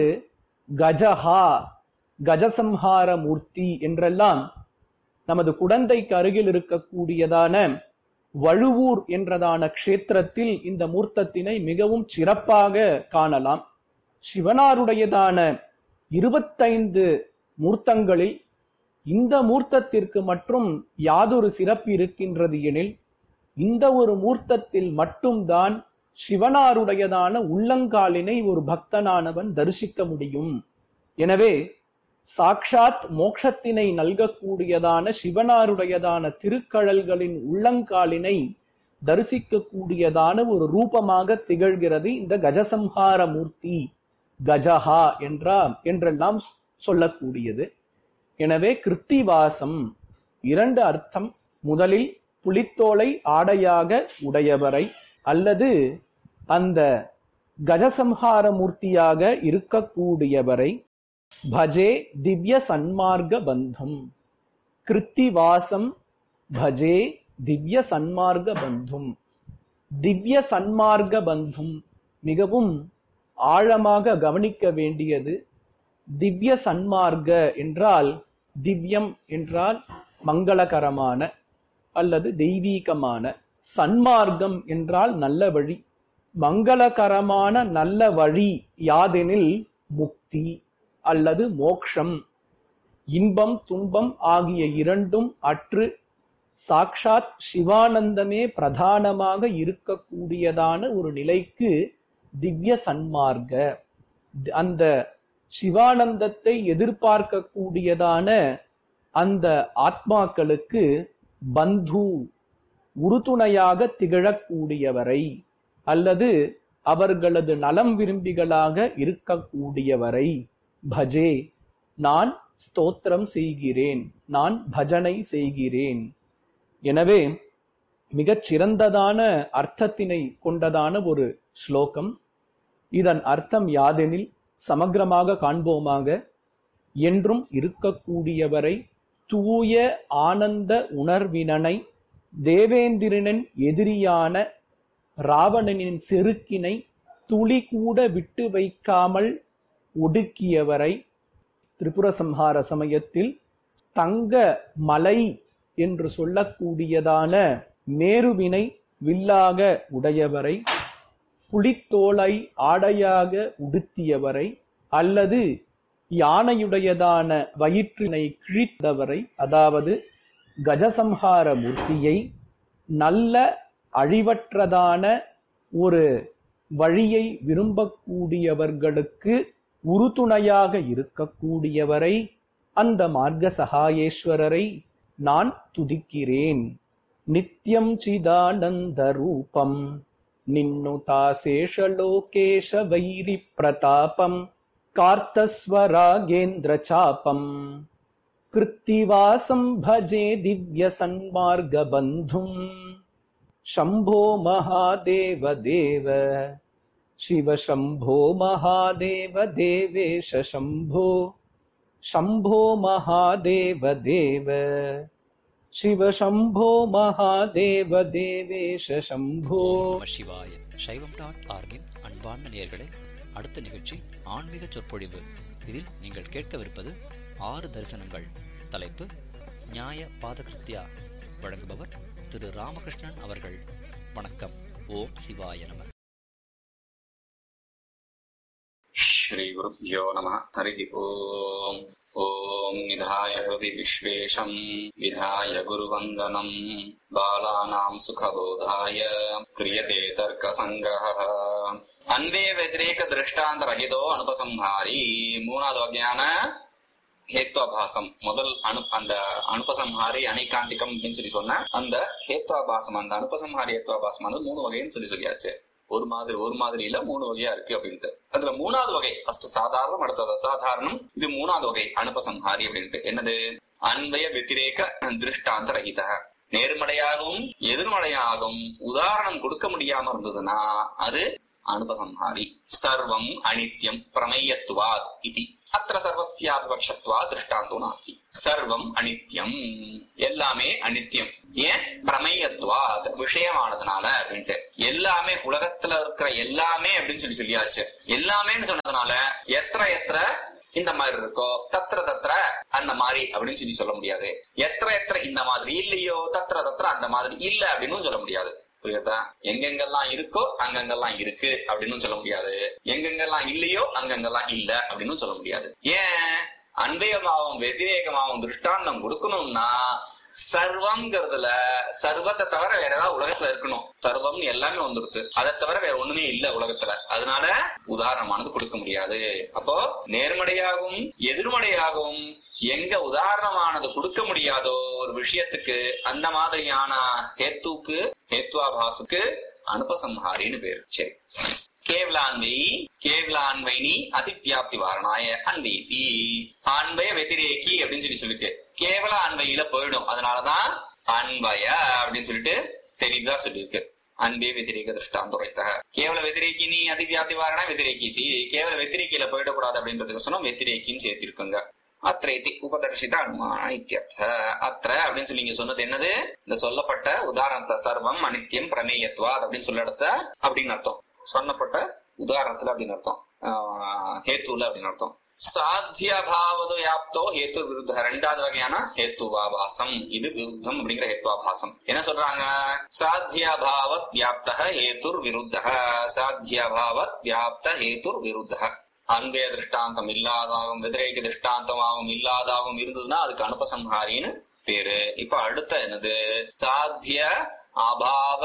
கஜஹா கஜசம்ஹார மூர்த்தி என்றெல்லாம் நமது குடந்தைக்கு அருகில் இருக்கக்கூடியதான வழுவூர் என்றதான க்ஷேத்திரத்தில் இந்த மூர்த்தத்தினை மிகவும் சிறப்பாக காணலாம் சிவனாருடையதான இருபத்தைந்து மூர்த்தங்களில் இந்த மூர்த்தத்திற்கு மற்றும் யாதொரு சிறப்பு இருக்கின்றது எனில் இந்த ஒரு மூர்த்தத்தில் மட்டும்தான் சிவனாருடையதான உள்ளங்காலினை ஒரு பக்தனானவன் தரிசிக்க முடியும் எனவே சாக்ஷாத் மோட்சத்தினை நல்கக்கூடியதான சிவனாருடையதான திருக்கழல்களின் உள்ளங்காலினை தரிசிக்கக்கூடியதான ஒரு ரூபமாக திகழ்கிறது இந்த கஜசம்ஹார மூர்த்தி கஜஹா என்றா என்றெல்லாம் சொல்லக்கூடியது எனவே கிருத்திவாசம் இரண்டு அர்த்தம் முதலில் புலித்தோலை ஆடையாக உடையவரை அல்லது அந்த கஜசம்ஹார மூர்த்தியாக இருக்கக்கூடியவரை பஜே திவ்ய சன்மார்க்க பந்தம் கிருத்திவாசம் பஜே திவ்ய சன்மார்க்க பந்தும் திவ்ய சன்மார்க்க பந்தும் மிகவும் ஆழமாக கவனிக்க வேண்டியது திவ்ய சன்மார்க்க என்றால் திவ்யம் என்றால் மங்களகரமான அல்லது தெய்வீகமான சன்மார்க்கம் என்றால் நல்ல வழி மங்களகரமான நல்ல வழி யாதெனில் முக்தி அல்லது மோக்ஷம் இன்பம் துன்பம் ஆகிய இரண்டும் அற்று சாக்ஷாத் சிவானந்தமே பிரதானமாக இருக்கக்கூடியதான ஒரு நிலைக்கு திவ்ய சன்மார்க்க அந்த சிவானந்தத்தை எதிர்பார்க்கக்கூடியதான அந்த ஆத்மாக்களுக்கு பந்து உறுதுணையாக திகழக்கூடியவரை அல்லது அவர்களது நலம் விரும்பிகளாக இருக்கக்கூடியவரை பஜே நான் ஸ்தோத்திரம் செய்கிறேன் நான் பஜனை செய்கிறேன் எனவே மிகச் சிறந்ததான அர்த்தத்தினை கொண்டதான ஒரு ஸ்லோகம் இதன் அர்த்தம் யாதெனில் சமக்கிரமாக காண்போமாக என்றும் இருக்கக்கூடியவரை தூய ஆனந்த உணர்வினனை தேவேந்திரனின் எதிரியான ராவணனின் செருக்கினை துளி கூட விட்டு வைக்காமல் ஒடுக்கியவரை திரிபுர சம்ஹார சமயத்தில் தங்க மலை என்று சொல்லக்கூடியதான மேருவினை வில்லாக உடையவரை புலித்தோலை ஆடையாக உடுத்தியவரை அல்லது யானையுடையதான வயிற்றினை கிழித்தவரை அதாவது கஜசம்ஹார மூர்த்தியை நல்ல அழிவற்றதான ஒரு வழியை விரும்பக்கூடியவர்களுக்கு உறுதுணையாக இருக்கக்கூடியவரை அந்த மார்க்க சகாயேஸ்வரரை நான் துதிக்கிறேன் நித்யம் சிதானந்த ரூபம் நின்னுதாசேஷலோகேஷ வைரி பிரதாபம் கார்த்தஸ்வராகேந்திர சாபம் கிருத்திவாசம் பஜே திவ்ய சன்மார்க பந்தும் शम्भो महादेव देव शिव शम्भो महादेव देवेश शम्भो शम्भो महादेव देव शिव शम्भो महादेव देवेश शम्भो நம சிவாய சைவம் டாட் ஆர்கின் அன்பார்ந்த நேயர்களே அடுத்த நிகழ்ச்சி ஆன்மீக சொற்பொழிவு இதில் நீங்கள் கேட்கவிருப்பது ஆறு தரிசனங்கள் தலைப்பு நியாய பாதகிருத்யா வழங்குபவர் திரு ராமகிருஷ்ணன் அவர்கள் வணக்கம் ஓம் சிவாய நம श्रीगुरुभ्यो नमः हरिः ओम् ॐ निधाय हृदि विश्वेशम् विधाय गुरुवन्दनम् बालानाम् सुखबोधाय क्रियते तर्कसङ्ग्रहः अन्वे व्यतिरेक दृष्टान्तरहितो अनुपसंहारी மூணாவது வகையான ஹேத்வாபாசம் முதல் அனு அந்த அனுபசம்ஹாரி அணைக்காந்திகம் அப்படின்னு சொல்லி சொன்ன அந்த ஹேத்வாபாசம் அந்த அனுபசம்ஹாரி ஹேத்வாபாசம் வந்து மூணு வகைன்னு சொல்லி சொல்லியாச்சு ஒரு மாதிரி ஒரு மாதிரி இல்ல மூணு வகையா இருக்கு அப்படின்ட்டு அதுல மூணாவது வகை ஃபர்ஸ்ட் சாதாரணம் அடுத்தது அசாதாரணம் இது மூணாவது வகை அனுபசம்ஹாரி அப்படின்ட்டு என்னது அன்பய வெத்திரேக திருஷ்டாந்த ரகித நேர்மறையாகவும் எதிர்மறையாகவும் உதாரணம் கொடுக்க முடியாம இருந்ததுன்னா அது அனுபசம்ஹாரி சர்வம் அனித்யம் பிரமேயத்துவாத் இது அத்திர சர்வசியாபி பட்சத்வா திருஷ்டாந்தோ நாஸ்தி சர்வம் அனித்யம் எல்லாமே அனித்யம் ஏன் பிரமேயத்வா விஷயமானதுனால அப்படின்ட்டு எல்லாமே உலகத்துல இருக்கிற எல்லாமே அப்படின்னு சொல்லி சொல்லியாச்சு எல்லாமேன்னு சொன்னதுனால எத்திர எத்திர இந்த மாதிரி இருக்கோ தத்திர தத்திர அந்த மாதிரி அப்படின்னு சொல்லி சொல்ல முடியாது எத்திர எத்திர இந்த மாதிரி இல்லையோ தத்திர தத்திர அந்த மாதிரி இல்ல அப்படின்னு சொல்ல முடியாது புரியுதா எங்கெங்கெல்லாம் இருக்கோ அங்கங்கெல்லாம் இருக்கு அப்படின்னு சொல்ல முடியாது எங்கெங்கெல்லாம் இல்லையோ அங்கங்கெல்லாம் இல்ல அப்படின்னு சொல்ல முடியாது ஏன் அன்பயமாவும் வெதிரேகமாவும் திருஷ்டாந்தம் கொடுக்கணும்னா சர்வம்ங்கிறதுல சர்வத்தை தவிர வேற ஏதாவது உலகத்துல இருக்கணும் சர்வம் எல்லாமே வந்துருது அதை தவிர வேற ஒண்ணுமே இல்ல உலகத்துல அதனால உதாரணமானது கொடுக்க முடியாது அப்போ நேர்மறையாகவும் எதிர்மறையாகவும் எங்க உதாரணமானது கொடுக்க முடியாதோ ஒரு விஷயத்துக்கு அந்த மாதிரியான ஹேத்துக்கு ஹேத்வாபாசுக்கு அனுபசம்ஹாரின்னு பேரு சரி கேவலான்வை கேவலான்வைனி அதிவியாப்தி வாரணாய அன்வைத்தி அன்பய வெதிரேக்கி அப்படின்னு சொல்லி சொல்லிருக்கு கேவல அன்வையில போயிடும் அதனாலதான் அன்பய அப்படின்னு சொல்லிட்டு தெளிவா சொல்லியிருக்கு அன்பே வெதிரேக திருஷ்டாந்துரைத்தக கேவல வெதிரேக்கினி அதிவியாப்தி வாரணா வெதிரேக்கி கேவல வெத்திரேக்கியில போயிடக்கூடாது அப்படின்றதுக்கு சொன்னா வெத்திரேக்கின்னு சேர்த்திருக்குங்க அத்ரேதி உபதர்ஷித அனுமான இத்தியர்த்த அத்திர அப்படின்னு சொல்லி நீங்க சொன்னது என்னது இந்த சொல்லப்பட்ட உதாரணத்தை சர்வம் அனித்யம் பிரமேயத்வா அப்படின்னு சொல்ல இடத்த அப்படின்னு அர்த்தம் சொன்னப்பட்ட உதாரணத்துல அப்படின்னு அர்த்தம் ஆஹ் ஹேத்துல அப்படின்னு அர்த்தம் சாத்தியபாவது வியாப்தோ ஹேத்து விருத்த ரெண்டாவது வகையான ஹேத்துவாபாசம் இது விருத்தம் அப்படிங்கிற ஹேத்துவாபாசம் என்ன சொல்றாங்க சாத்தியபாவத் வியாப்த ஹேத்துர் விருத்த சாத்தியபாவத் வியாப்த ஹேத்துர் விருத்த அன்பே திருஷ்டாந்தம் இல்லாதாகவும் வெதிரேக திருஷ்டாந்தமாகவும் இல்லாதாகவும் இருந்ததுன்னா அதுக்கு அனுபசம்ஹாரின்னு பேரு இப்ப அடுத்த என்னது சாத்திய அபாவ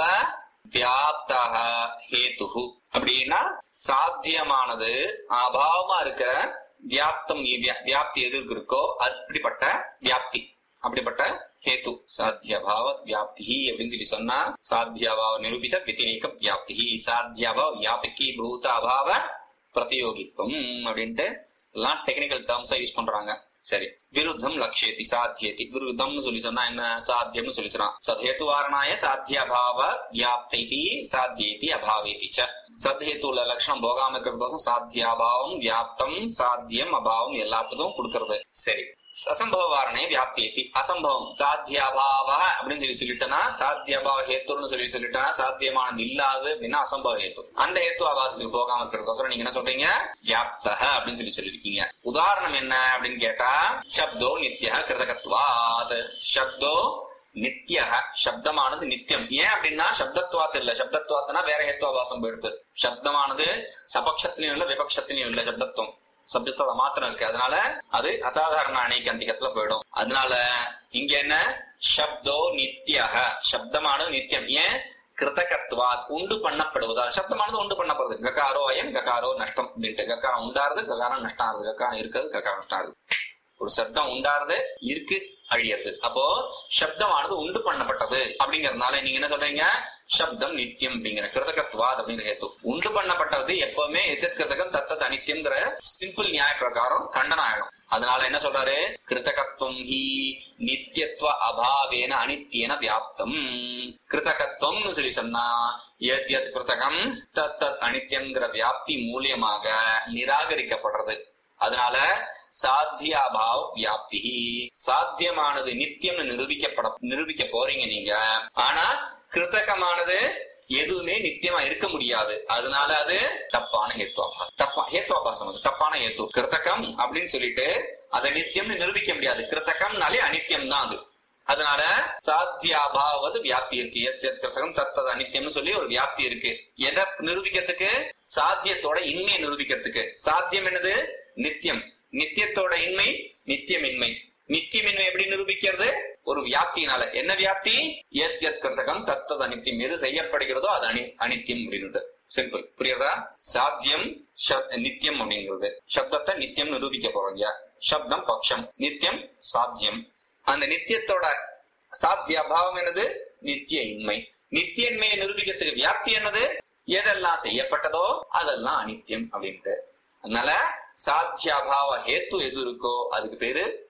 வியாப்தக ஹேத்து அப்படின்னா சாத்தியமானது அபாவமா இருக்கிற வியாப்தம் வியா- வியாப்தி எது இருக்கோ அப்படிப்பட்ட வியாப்தி அப்படிப்பட்ட ஹேத்து சாத்தியபாவ வியாப்தி அப்படின்னு சொல்லி சொன்னா சாத்தியபாவ நிரூபித வெதிரேக வியாப்தி சாத்தியபாவ வியாபிக்கி பூத அபாவ பிரதியோகித்துவம் அப்படின்ட்டு எல்லாம் டெக்னிக்கல் டேர்ம்ஸா யூஸ் பண்றாங்க சரி விருத்தம் லட்சியத்தி சாத்தியத்தி விருத்தம்னு சொல்லி சொன்னா என்ன சாத்தியம்னு சொல்லி சொன்னா சதேத்து வாரணாய சாத்தியபாவ வியாப்தி சாத்தியேதி அபாவேதி ச சத்ஹேத்துல லட்சணம் போகாம இருக்கிறதுக்கோசம் சாத்தியாபாவம் வியாப்தம் சாத்தியம் அபாவம் எல்லாத்துக்கும் கொடுக்கறது சரி அசம்பவ வாரணே வியாப்தியேதி அசம்பவம் சாத்தியாபாவ அப்படின்னு சொல்லி சொல்லிட்டனா சாத்தியபாவ ஹேத்துன்னு சொல்லி சொல்லிட்டனா சாத்தியமானது இல்லாது அப்படின்னா அசம்பவ ஹேத்து அந்த ஹேத்து ஆபாசத்துக்கு போகாம இருக்கிறதுக்கோசரம் நீங்க என்ன சொல்றீங்க வியாப்தக அப்படின்னு சொல்லி சொல்லிருக்கீங்க உதாரணம் என்ன அப்படின்னு கேட்டா சப்தோ நித்ய கிருதகத்வாத் சப்தோ நித்ய சப்தமானது நித்தியம் ஏன் அப்படின்னா சப்தத்வாத் இல்ல சப்தத்வாத்னா வேற ஹேத்துவாபாசம் போயிடுது சப்தமானது சபக்ஷத்திலையும் இல்ல விபக்ஷத்திலையும் இல்ல சப்தத்துவம் சப்தத்தை மாத்திரம் இருக்கு அதனால அது அசாதாரண அணைக்கு அந்திகத்துல போயிடும் அதனால இங்க என்ன சப்தோ நித்யக சப்தமானது நித்தியம் ஏன் கிருதகத்வாத் உண்டு பண்ணப்படுவதா சப்தமானது உண்டு பண்ணப்படுறது ககாரோ அயம் ககாரோ நஷ்டம் அப்படின்ட்டு ககாரம் உண்டாருது ககாரம் நஷ்டம் ஆகுது ககாரம் இருக்கிறது ககாரம் நஷ்டம் ஆகுது ஒரு சப்தம் உண்டாருது இருக்கு அழியறது அப்போ சப்தமானது உண்டு பண்ணப்பட்டது அப்படிங்கறதுனால நீங்க என்ன சொல்றீங்க சப்தம் நித்தியம் அப்படிங்கிற கிருதகத்வாத் அப்படிங்கிற ஹேத்து உண்டு பண்ணப்பட்டது எப்பவுமே எதிர் கிருதகம் தத்தத் அனித்தியம்ங்கிற சிம்பிள் நியாய பிரகாரம் கண்டனம் ஆயிடும் அதனால என்ன சொல்றாரு கிருதகத்துவம் ஹி நித்தியத்துவ அபாவேன அனித்தியன வியாப்தம் கிருதகத்துவம்னு சொல்லி சொன்னா எத் எத் கிருதகம் தத் தத் அனித்தியம்ங்கிற வியாப்தி மூலியமாக நிராகரிக்கப்படுறது அதனால சாத்தியாபாவ வியாப்தி சாத்தியமானது நித்தியம்னு நிரூபிக்கப்பட நிரூபிக்க போறீங்க நீங்க ஆனா கிருத்தகமானது எதுவுமே நித்தியமா இருக்க முடியாது அதனால அது தப்பான ஹேத்வாபாசம் தப்பா ஹேத்வாபாசம் அது தப்பான ஹேத்து கிருத்தகம் அப்படின்னு சொல்லிட்டு அதை நித்தியம்னு நிரூபிக்க முடியாது கிருத்தகம்னாலே அனித்தியம் தான் அது அதனால சாத்தியாபாவது வியாப்தி இருக்கு எத் எத் கிருத்தகம் தத்தது அனித்தியம்னு சொல்லி ஒரு வியாப்தி இருக்கு எதை நிரூபிக்கிறதுக்கு சாத்தியத்தோட இன்மையை நிரூபிக்கிறதுக்கு சாத்தியம் என்னது நித்தியம் நித்தியத்தோட இன்மை நித்தியமின்மை நித்தியமின்மை எப்படி நிரூபிக்கிறது ஒரு வியாப்தியினால என்ன வியாப்தி எத் எத் கிருத்தகம் தத்தது அனித்தியம் எது செய்யப்படுகிறதோ அது அனி அனித்தியம் அப்படின்னு சிம்பிள் புரியுறதா சாத்தியம் சப்- நித்தியம் அப்படிங்கிறது சப்தத்தை நித்தியம் நிரூபிக்க போறோங்க சப்தம் பக்ஷம் நித்தியம் சாத்தியம் அந்த நித்தியத்தோட சாத்திய அபாவம் என்னது நித்திய இன்மை நித்திய இன்மையை நிரூபிக்கிறதுக்கு வியாப்தி என்னது எதெல்லாம் செய்யப்பட்டதோ அதெல்லாம் அனித்தியம் அப்படின்ட்டு அதனால சாத்தியாபாவ ஹேத்து எது இருக்கோ அதுக்கு பேரு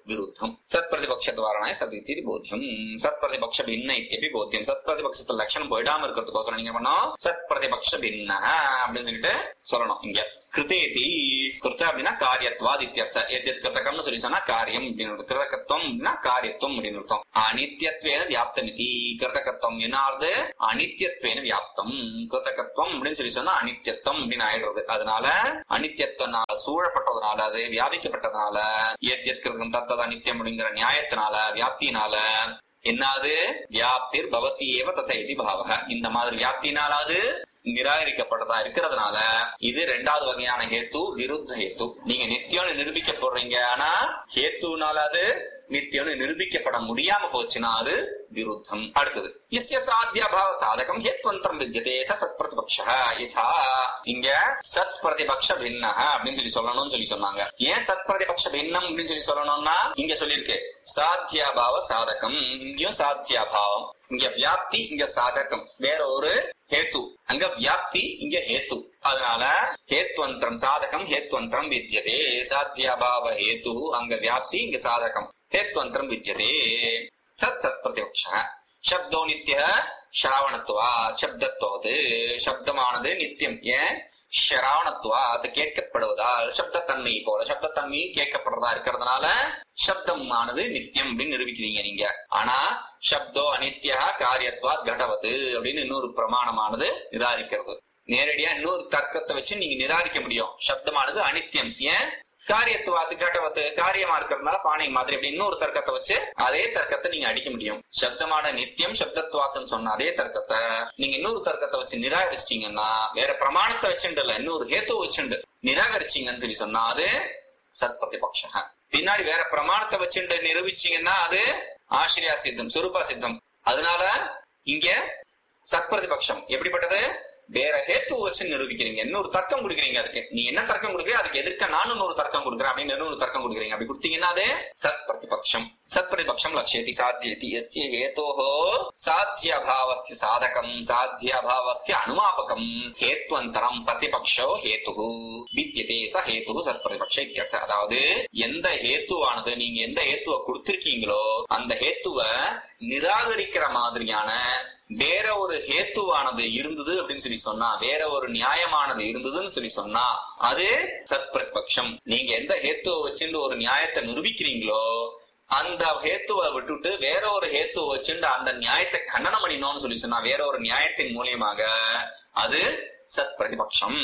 विरुद्धम् சத்பிரதிபக்ஷத்வாரணாய சதித்தி போத்தியம் சத்பிரதிபக்ஷ பின்ன இத்தியபி போத்தியம் சத்பிரதிபக்ஷத்துல லட்சணம் போயிடாம இருக்கிறதுக்கோசரம் நீங்க பண்ணோம் சத்பிரதிபக்ஷ பின்ன அப்படின்னு சொல்லிட்டு சொல்லணும் இங்க கிருதேதி கிருத்த அப்படின்னா காரியத்வாத் இத்தியர்த்த எத்யத் கிருத்தகம்னு சொல்லி சொன்னா காரியம் அப்படின்னு அர்த்தம். கிருதகத்துவம் அப்படின்னா காரியத்துவம் அப்படின்னு அர்த்தம் அனித்யத்வேன வியாப்தமிதி கிருதகத்துவம் என்னாவது அனித்யத்வேன வியாப்தம் கிருதகத்துவம் அப்படின்னு சொல்லி சொன்னா அனித்யத்துவம் அப்படின்னு ஆயிடுறது அதனால அனித்யத்துவனால சூழப்பட்டதுனால அது வியாபிக்கப்பட்டதுனால எத்யத் கிருதம் தத்தது அனித்யம் அப்படிங்கிற நியாயத்தினால வியாப்தியினால என்னாது வியாப்திர் பவதி ஏவ தத இதி பாவக இந்த மாதிரி வியாப்தினாலாவது நிராகரிக்கப்பட்டதா இருக்கிறதுனால இது ரெண்டாவது வகையான ஹேத்து விருத்த ஹேத்து நீங்க நித்தியம்னு நிரூபிக்க போடுறீங்க ஆனா ஹேத்துனால அது நித்தியம்னு நிரூபிக்கப்பட முடியாம போச்சுன்னா அது விருத்தம் அடுத்தது எஸ்ய சாத்தியபாவ சாதகம் ஹேத்வந்தரம் வித்தியதே ச சத் பிரதிபக்ஷ யதா இங்க சத் பிரதிபக்ஷ பின்ன அப்படின்னு சொல்லி சொல்லணும்னு சொல்லி சொன்னாங்க ஏன் சத் பிரதிபக்ஷ பின்னம் அப்படின்னு சொல்லி சொல்லணும்னா இங்க சொல்லியிருக்கு சாத்தியாபாவ சாதகம் இங்கேயும் சாத்தியாபாவம் இங்க வியாப்தி இங்க சாதகம் வேற ஒரு ஹேத்து அங்க வியாப்தி இங்க ஹேத்து அதனால ஹேத்வந்தரம் சாதகம் ஹேத்வந்தரம் வித்தியதே சாத்தியாபாவ ஹேத்து அங்க வியாப்தி இங்க சாதகம் ஹேத்வந்தரம் வித்தியதே சத் சத் பிரதிபக்ஷ சப்தோ நித்திய ஸ்ராவணத்துவா சப்தத்துவது சப்தமானது நித்தியம் ஏன் ஷராவணத்துவா அது கேட்கப்படுவதால் சப்தத்தன்மை போல சப்தத்தன்மை கேட்கப்படுறதா இருக்கிறதுனால சப்தம் ஆனது நித்தியம் அப்படின்னு நிரூபிக்கிறீங்க நீங்க ஆனா சப்தோ அனித்யா காரியத்வா கடவத்து அப்படின்னு இன்னொரு பிரமாணமானது நிராகரிக்கிறது நேரடியா இன்னொரு தர்க்கத்தை வச்சு நீங்க நிராகரிக்க முடியும் சப்தமானது அனித்தியம் ஏன் காரியத்துவாத்து கடவத்து காரியமா இருக்கிறதுனால பானை மாதிரி அப்படி இன்னொரு தர்க்கத்தை வச்சு அதே தர்க்கத்தை நீங்க அடிக்க முடியும் சப்தமான நித்தியம் சப்தத்துவாத்துன்னு சொன்ன அதே தர்க்கத்தை நீங்க இன்னொரு தர்க்கத்தை வச்சு நிராகரிச்சிட்டீங்கன்னா வேற பிரமாணத்தை வச்சுட்டு இல்ல இன்னொரு ஹேத்து வச்சுண்டு நிராகரிச்சீங்கன்னு சொல்லி சொன்னா அது சத் பிரதிபக்ஷ பின்னாடி வேற பிரமாணத்தை வச்சுட்டு நிரூபிச்சீங்கன்னா அது ஆசிரியா சித்தம் சுரூபா சித்தம் அதனால இங்க சத் பிரதிபக்ஷம் எப்படிப்பட்டது வேற ஹேத்து வச்சு நிரூபிக்கிறீங்க இன்னொரு தர்க்கம் கொடுக்குறீங்க அதுக்கு நீ என்ன தர்க்கம் கொடுக்குறீங்க அதுக்கு எதிர்க்க நானும் இன்னொரு தர்க்கம் கொடுக்குறேன் அப்படின்னு இன்னொரு தர்க்கம் கொடுக்குறீங்க அப்படி கொடுத்தீங்கன்னா அது சத் பிரதிபக்ஷம் சத் பிரதிபக்ஷம் லட்சியதி சாத்தியதி எஸ்ய ஹேதோஹோ சாத்தியபாவஸ்ய சாதகம் சாத்தியபாவஸ்ய அனுமாபகம் ஹேத்வந்தரம் பிரதிபக்ஷோ ஹேத்து வித்தியதே ச ஹேத்து சத் பிரதிபக்ஷ இத்தியர்த்தம். அதாவது எந்த ஹேத்துவானது நீங்க எந்த ஹேத்துவ கொடுத்திருக்கீங்களோ அந்த ஹேத்துவ நிராகரிக்கிற மாதிரியான வேற ஒரு ஹேத்துவானது இருந்தது அப்படின்னு சொல்லி சொன்னா வேற ஒரு நியாயமானது இருந்ததுன்னு சொல்லி சொன்னா அது சத் பிரதிபக்ஷம் நீங்க எந்த ஹேத்துவை வச்சுட்டு ஒரு நியாயத்தை நிரூபிக்கிறீங்களோ அந்த ஹேத்துவை விட்டுட்டு வேற ஒரு ஹேத்துவை வச்சுட்டு அந்த நியாயத்தை கண்டனம் பண்ணினோம்னு சொல்லி சொன்னா வேற ஒரு நியாயத்தின் மூலியமாக அது சத் பிரதிபக்ஷம்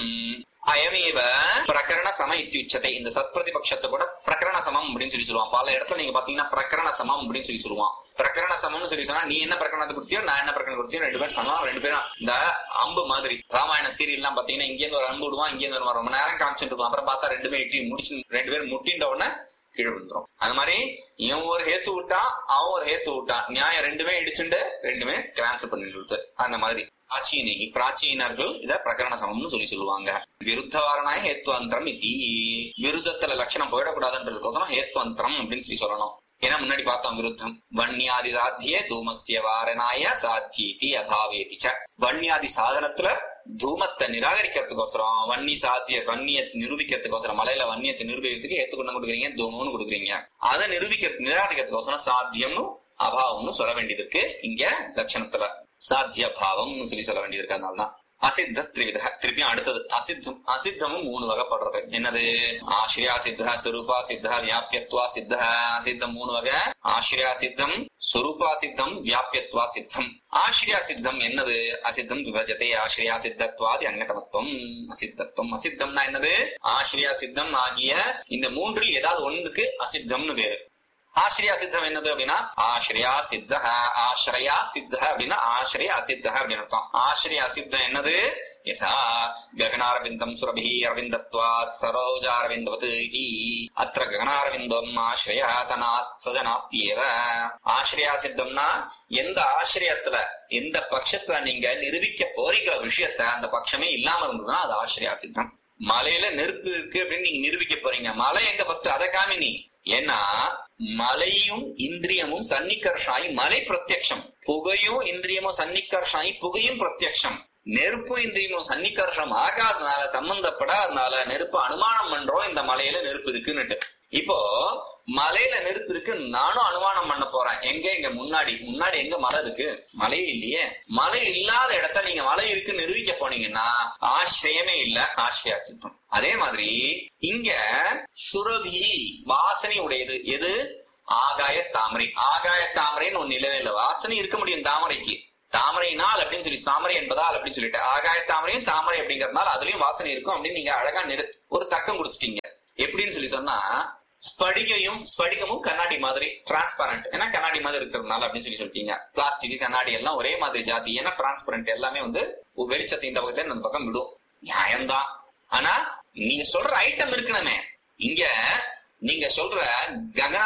அயமேவ பிரகரண சம இத்தியுச்சதை இந்த சத் பிரதிபக்ஷத்தை கூட பிரகரண சமம் அப்படின்னு சொல்லி சொல்லுவான் பல இடத்துல நீங்க பாத்தீங்கன்னா பிரகரண சமம் அப்படின்னு சொல்லி சொல்லுவான் பிரகரண சமம்னு சொல்லி சொன்னா நீ என்ன பிரகரணத்தை கொடுத்தியோ நான் என்ன பிரகரணம் கொடுத்தியோ ரெண்டு பேரும் சமம் ரெண்டு பேரும் இந்த அம்பு மாதிரி ராமாயண சீரியல் எல்லாம் பாத்தீங்கன்னா இங்க இருந்து ஒரு அம்பு விடுவான் இங்க இருந்து ஒரு ரொம்ப நேரம் காமிச்சிட்டு இருப்பான் அப்புறம் பார்த்தா ரெண்டு பேரும் இட்டி முடிச்சு ரெண்டு பேரும் முட்டின்ற உடனே கீழே விழுந்துரும் அந்த மாதிரி இவன் ஒரு ஹேத்து விட்டான் அவன் ஒரு ஹேத்து விட்டான் நியாயம் ரெண்டுமே இடிச்சுண்டு ரெண்டுமே டிரான்ஸ்பர் பண்ணி விடுத்து அந்த மாதிரி பிராச்சீனி பிராச்சீனர்கள் இத பிரகரண சமம்னு சொல்லி சொல்லுவாங்க விருத்தவாரனாய ஹேத்வந்திரம் இத்தி விருத்தத்துல லட்சணம் போயிடக்கூடாதுன்றதுக்கோசரம் ஹேத்வந்திரம் அப்படின்னு சொல்லி சொல்லணும் ஏன்னா முன்னாடி பார்த்தோம் விருத்தம் வன்னியாதி சாத்தியே தூமசிய வாரணாய சாத்தியதி அபாவேதி ச வன்னியாதி சாதனத்துல தூமத்தை நிராகரிக்கிறதுக்கோசரம் வன்னி சாத்திய வன்னிய நிரூபிக்கிறதுக்கோசரம் மலையில வன்னியத்தை நிரூபிக்கிறதுக்கு ஏத்து கொண்டு கொடுக்குறீங்க தூமம்னு கொடுக்குறீங்க அதை நிரூபிக்க நிராகரிக்கிறதுக்கோசரம் சாத்தியம்னு அபாவம்னு சொல்ல வேண்டியது இருக்கு இங்க லட்சணத்துல சாத்திய பாவம்னு சொல்லி சொல்ல வேண்டியது இருக்கு அதனாலதான் அசித்த திரிவித திருப்பியும் அடுத்தது அசித்தம் அசித்தமும் மூணு வகைப்படுறது என்னது ஆசிரியா சித்த சுரூபா சித்த வியாபியத்வா சித்த அசித்தம் மூணு வகை ஆசிரியா சித்தம் சுரூபா சித்தம் வியாபியத்வா சித்தம் ஆசிரியா சித்தம் என்னது அசித்தம் விபஜத்தை ஆசிரியா சித்தத்வாதி அங்கதமத்துவம் அசித்தத்துவம் அசித்தம்னா என்னது ஆசிரியா சித்தம் ஆகிய இந்த மூன்றில் ஏதாவது ஒன்றுக்கு அசித்தம்னு பேரு ஆசிரியா சித்தம் என்னது அப்படின்னா ஆசிரியா சித்த ஆசிரியா சித்த அப்படின்னா ஆசிரியா சித்த அப்படின்னு அர்த்தம் ஆசிரியா சித்தம் என்னது யதா ககனாரவிந்தம் சுரபி அரவிந்தத்வாத் சரோஜாரவிந்தவத் இதி அத்திர ககனாரவிந்தம் ஆசிரியா சஜனாஸ்தி ஏவ ஆசிரியா சித்தம்னா எந்த ஆசிரியத்துல எந்த பட்சத்துல நீங்க நிரூபிக்க போறீங்க விஷயத்த அந்த பட்சமே இல்லாம இருந்ததுன்னா அது ஆசிரியா சித்தம் மலையில நெருப்பு இருக்கு அப்படின்னு நீங்க நிரூபிக்க போறீங்க மலை எங்க ஃபர்ஸ்ட் அதை காமி நீ ஏன்னா மலையும் இந்திரியமும் சன்னிகர்ஷாயி மலை பிரத்யக்ஷம் புகையும் இந்திரியமும் சன்னிகர்ஷாயி புகையும் பிரத்யக்ஷம் நெருப்பும் இந்திரியமும் சன்னிகர்ஷம் ஆகாதனால சம்பந்தப்படாதனால நெருப்பு அனுமானம் பண்றோம் இந்த மலையில நெருப்பு இருக்குன்னுட்டு இப்போ மலையில நெருப்பு இருக்கு நானும் அனுமானம் பண்ண போறேன் எங்க இங்க முன்னாடி முன்னாடி எங்க மலை இருக்கு மலையே இல்லையே மலை இல்லாத இடத்த நீங்க மலை இருக்கு நிரூபிக்க போனீங்கன்னா ஆசிரியமே இல்ல ஆசிரியா சித்தம் அதே மாதிரி இங்க சுரபி வாசனை உடையது எது ஆகாய தாமரை ஆகாய தாமரைன்னு ஒண்ணு இல்லவே இல்ல வாசனை இருக்க முடியும் தாமரைக்கு தாமரையினால் அப்படின்னு சொல்லி தாமரை என்பதால் அப்படின்னு சொல்லிட்டு ஆகாய தாமரையும் தாமரை அப்படிங்கறதுனால அதுலயும் வாசனை இருக்கும் அப்படின்னு நீங்க அழகா நிறு ஒரு தக்கம் கொடுத்துட்டீங்க எப்படின்னு சொல்லி சொன்னா ஸ்படிகையும் ஸ்படிகமும் கண்ணாடி மாதிரி டிரான்ஸ்பரண்ட் ஏன்னா கண்ணாடி மாதிரி இருக்கிறதுனால அப்படின்னு சொல்லி சொல்லிட்டீங்க பிளாஸ்டிக் கண்ணாடி எல்லாம் ஒரே மாதிரி ஜாதி ஏன்னா டிரான்ஸ்பரண்ட் எல்லாமே வந்து ஒரு வெளிச்சத்தை இந்த பக்கத்தை இந்த பக்கம் விடும் நியாயம்தான் ஆனா நீங்க சொல்ற ஐட்டம் இருக்கணுமே இங்க நீங்க சொல்ற ககனா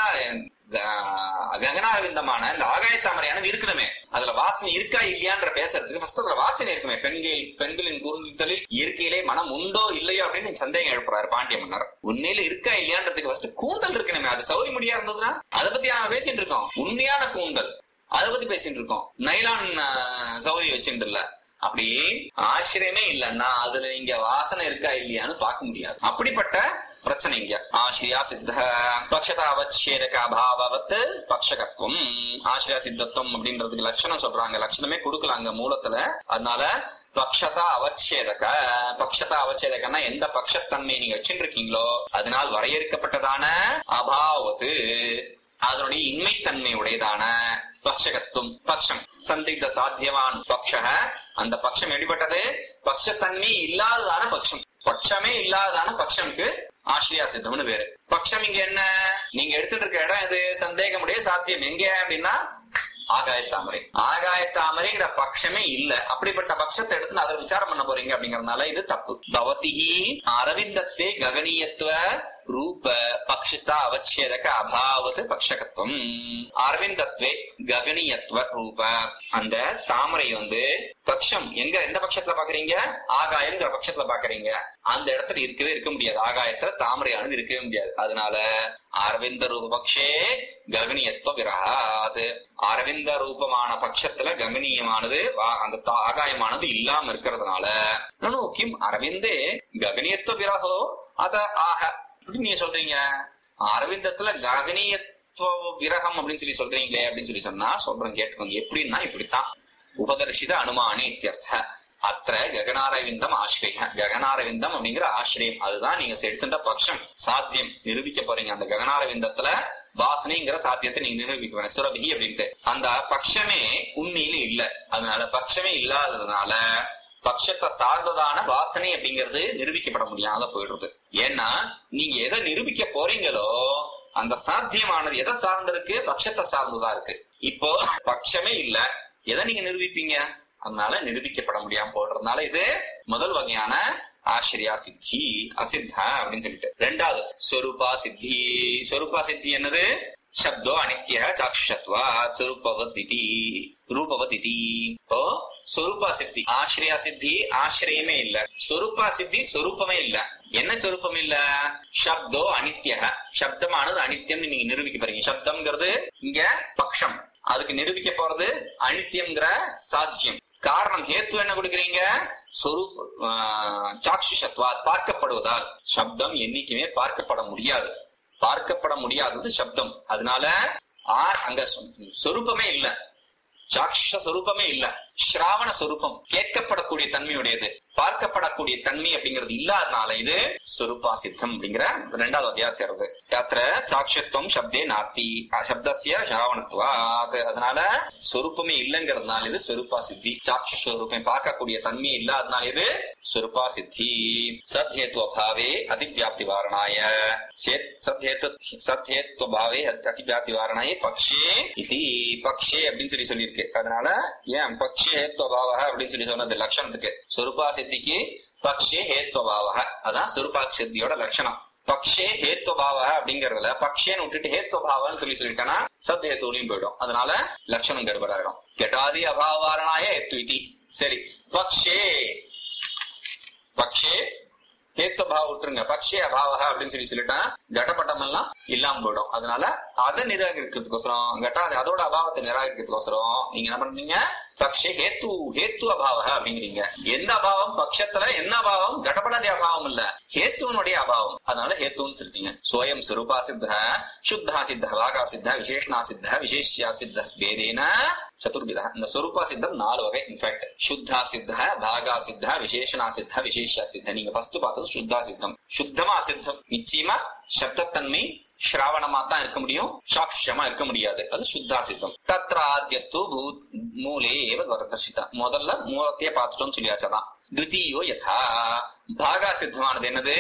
க- ககனாவிந்தமான இந்த ஆகாய தாமரையானது இருக்கணுமே அதுல வாசனை இருக்கா இல்லையான்ற பேசுறதுக்கு ஃபர்ஸ்ட் அதுல வாசனை இருக்குமே பெண்கள் பெண்களின் குறுந்தலில் இயற்கையிலே மனம் உண்டோ இல்லையோ அப்படின்னு நீங்க சந்தேகம் எழுப்புறாரு பாண்டிய மன்னர் உண்மையில இருக்கா இல்லையான்றதுக்கு ஃபர்ஸ்ட் கூந்தல் இருக்கணுமே அது சௌரி முடியா இருந்ததுன்னா அதை பத்தி அவன் பேசிட்டு இருக்கோம் உண்மையான கூந்தல் அதை பத்தி பேசிட்டு இருக்கோம் நைலான் ஆஹ், சௌரி வச்சுட்டு இல்ல அப்படி ஆசிரியமே இல்லைன்னா அதுல நீங்க வாசனை இருக்கா இல்லையான்னு பார்க்க முடியாது அப்படிப்பட்ட பிரச்சனை இங்க ஆசிரியா சித்த பக்ஷதா அவச்சேதக அபாவத் பக்ஷகத்துவம் ஆசிரியா சித்தத்துவம் அப்படின்றதுக்கு லட்சணம் சொல்றாங்க லட்சணமே கொடுக்கலாங்க மூலத்துல அதனால பக்ஷதா அவச்சேதக பக்ஷதா அவச்சேதகன்னா எந்த பக்ஷத்தன்மையை நீங்க வச்சுருக்கீங்களோ அதனால் வரையறுக்கப்பட்டதான அபாவத்து அதனுடைய இன்மைத்தன்மை உடையதான பக்ஷகத்துவம் பக்ஷம் சந்தித்த சாத்தியவான் பக்ஷ அந்த பக்ஷம் எப்படிப்பட்டது பக்ஷத்தன்மை இல்லாததான பக்ஷம் பட்சமே இல்லாததான பக்ஷம்க்கு ஆசிரியா சித்தம்னு பேரு பக்ஷம் இங்க என்ன நீங்க எடுத்துட்டு இருக்க இடம் இது சந்தேகமுடைய சாத்தியம் எங்க அப்படின்னா ஆகாய தாமரை ஆகாய தாமரைங்கிற பட்சமே இல்ல அப்படிப்பட்ட பட்சத்தை எடுத்து நான் அதை விசாரம் பண்ண போறீங்க அப்படிங்கறதுனால இது தப்பு பவதிஹி அரவிந்தத்தே ககனீயத்துவ ரூப பக்ஷிதா அவச்சேதக அபாவத் பக்ஷகத்துவம் அரவிந்தத்வே ககனீயத்துவ ரூப அந்த தாமரை வந்து பக்ஷம் எங்க எந்த பட்சத்துல பாக்குறீங்க ஆகாயம்ங்கிற பட்சத்துல பாக்குறீங்க அந்த இடத்துல இருக்கவே இருக்க முடியாது ஆகாயத்துல தாமரையானது இருக்கவே முடியாது அதனால அரவிந்த ரூப பக்ஷே ககனியத்துவ விரகாது அரவிந்த ரூபமான பட்சத்துல ககனீயமானது வா- அந்த தா- ஆகாயமானது இல்லாம இருக்கிறதுனால நனு கிம் அரவிந்தே ககனியத்துவ விரகோ அத ஆக அப்படின்னு நீங்க சொல்றீங்க அரவிந்தத்துல ககனியத்துவ விரகம் அப்படின்னு சொல்லி சொல்றீங்களே அப்படின்னு சொல்லி சொன்னா சொல்றேன் கேட்டுக்கோங்க எப்படின்னா இப்படித்தான் உபதர்ஷித அனுமானி இத்தியர்த்த அத்த ககனாரவிந்தம் ஆசிரியம் ககனாரவிந்தம் அப்படிங்கிற ஆசிரியம் அதுதான் நீங்க எடுத்துட்ட பட்சம் சாத்தியம் நிரூபிக்க போறீங்க அந்த ககனாரவிந்தத்துல வாசனைங்கிற சாத்தியத்தை நீங்க நிரூபிக்க போறீங்க சுரபிகி அப்படின்ட்டு அந்த பட்சமே உண்மையில இல்ல அதனால பட்சமே இல்லாததுனால பட்சத்தை சார்ந்ததான வாசனை அப்படிங்கிறது நிரூபிக்கப்பட முடியாத போயிடுறது ஏன்னா நீங்க எதை நிரூபிக்க போறீங்களோ அந்த சாத்தியமானது எதை சார்ந்திருக்கு பட்சத்தை சார்ந்துதான் இருக்கு இப்போ பட்சமே இல்ல எதை நீங்க நிரூபிப்பீங்க அதனால நிரூபிக்கப்பட முடியாம போடுறதுனால இது முதல் வகையான ஆசிரியா சித்தி அசித்த அப்படின்னு சொல்லிட்டு ரெண்டாவது ஸ்வரூபா சித்தி ஸ்வரூபா சித்தி என்னது சப்தோ அனித்ய சாக்ஷத்வா ஸ்வரூபவத் இதி ரூபவத் இதி இப்போ ஸ்வரூபா சித்தி ஆசிரியா சித்தி ஆசிரியமே இல்ல ஸ்வரூபா சித்தி ஸ்வரூபமே இல்ல என்ன சொரூபம் இல்ல சப்தோ அனித்ய சப்தமானது அனித்யம்னு நீங்க நிரூபிக்க போறீங்க சப்தம்ங்கிறது இங்க பக்ஷம் அதுக்கு நிரூபிக்க போறது அனித்யம்ங்கிற சாத்தியம் காரணம் ஹேத்து என்ன கொடுக்குறீங்க சொரூப் சாட்சிஷத்வா பார்க்கப்படுவதால் சப்தம் என்னைக்குமே பார்க்கப்பட முடியாது பார்க்கப்பட முடியாதது சப்தம் அதனால ஆ- அங்க சொ- சொரூபமே இல்ல சாட்ச சொரூபமே இல்ல ஸ்ராவண சொரூபம் கேட்கப்படக்கூடிய தன்மையுடையது பார்க்கப்படக்கூடிய தன்மை அப்படிங்கிறது இல்லாதனால இது சொரூபா சித்தம் அப்படிங்கிற ரெண்டாவது அத்தியாயம் சேர்றது யாத்திர சாட்சத்துவம் சப்தே நாஸ்தி சப்தசிய ஸ்ராவணத்துவாத் அதனால சொரூபமே இல்லைங்கிறதுனால இது சொரூபா சித்தி சாட்ச சொரூபம் பார்க்கக்கூடிய தன்மை இல்லாதனால இது சொரூபா சித்தி சத்ஹேத்து அபாவே அதிவியாப்தி வாரணாய சேத் சத்ஹேத்து சத்ஹேத்து பாவே அதிவியாப்தி வாரணாய பக்ஷே இது பக்ஷே அப்படின்னு சொல்லி சொல்லியிருக்கு அதனால ஏன் பக்ஷே ஹேத்வபாவ அப்படின்னு சொல்லி சொன்னது லட்சணத்துக்கு சொருபா சித்திக்கு பக்ஷே ஹேத்வபாவ அதான் சொருபா சித்தியோட லட்சணம் பக்ஷே ஹேத்வபாவ அப்படிங்கறதுல பக்ஷேன்னு விட்டுட்டு ஹேத்வபாவன்னு சொல்லி சொல்லிட்டேன்னா சத் ஹேத்துலையும் போயிடும் அதனால லட்சணம் கடுபடாயிடும் கெட்டாதி அபாவாரணாய ஹேத்து இதி சரி பக்ஷே பக்ஷே ஹேத்வபாவ விட்டுருங்க பக்ஷே அபாவக அப்படின்னு சொல்லி சொல்லிட்டா கடப்பட்டம் எல்லாம் இல்லாம போயிடும் அதனால அதை நிராகரிக்கிறதுக்கோசரம் கட்டாதி அதோட அபாவத்தை நிராகரிக்கிறதுக்கோசரம் நீங்க என்ன பண்றீங்க பக்ஷே ஹேத்து ஹேத்து அபாவ அப்படிங்கிறீங்க எந்த அபாவம் பட்சத்துல என்ன அபாவம் கடபடாதி அபாவம் இல்ல ஹேத்துவனுடைய அபாவம் அதனால ஹேத்துன்னு சொல்லிட்டீங்க சோயம் சுரூபா சித்த சுத்தா சித்த வாகா சித்த விசேஷனா சித்த விசேஷியா சித்த பேதேன சதுர்விதா இந்த சொரூபா சித்தம் நாலு வகை இன்ஃபேக்ட் சுத்தா சித்த பாகா சித்த விசேஷனா சித்த விசேஷா சித்த நீங்க ஃபர்ஸ்ட் பார்த்தது சுத்தா சித்தம் சுத்தமா அசித்தம் நிச்சயமா சப்தத்தன்மை ஸ்ராவணமா தான் இருக்க முடியும் சாட்சியமா இருக்க முடியாது அது சுத்தா சித்தம் தத்ர ஆத்தியஸ்து பூத் மூலே ஏவ வரதர்ஷிதா முதல்ல மூலத்தையே பார்த்துட்டோம்னு சொல்லியாச்சதான் துதியோ யதா பாகா சித்தமானது என்னது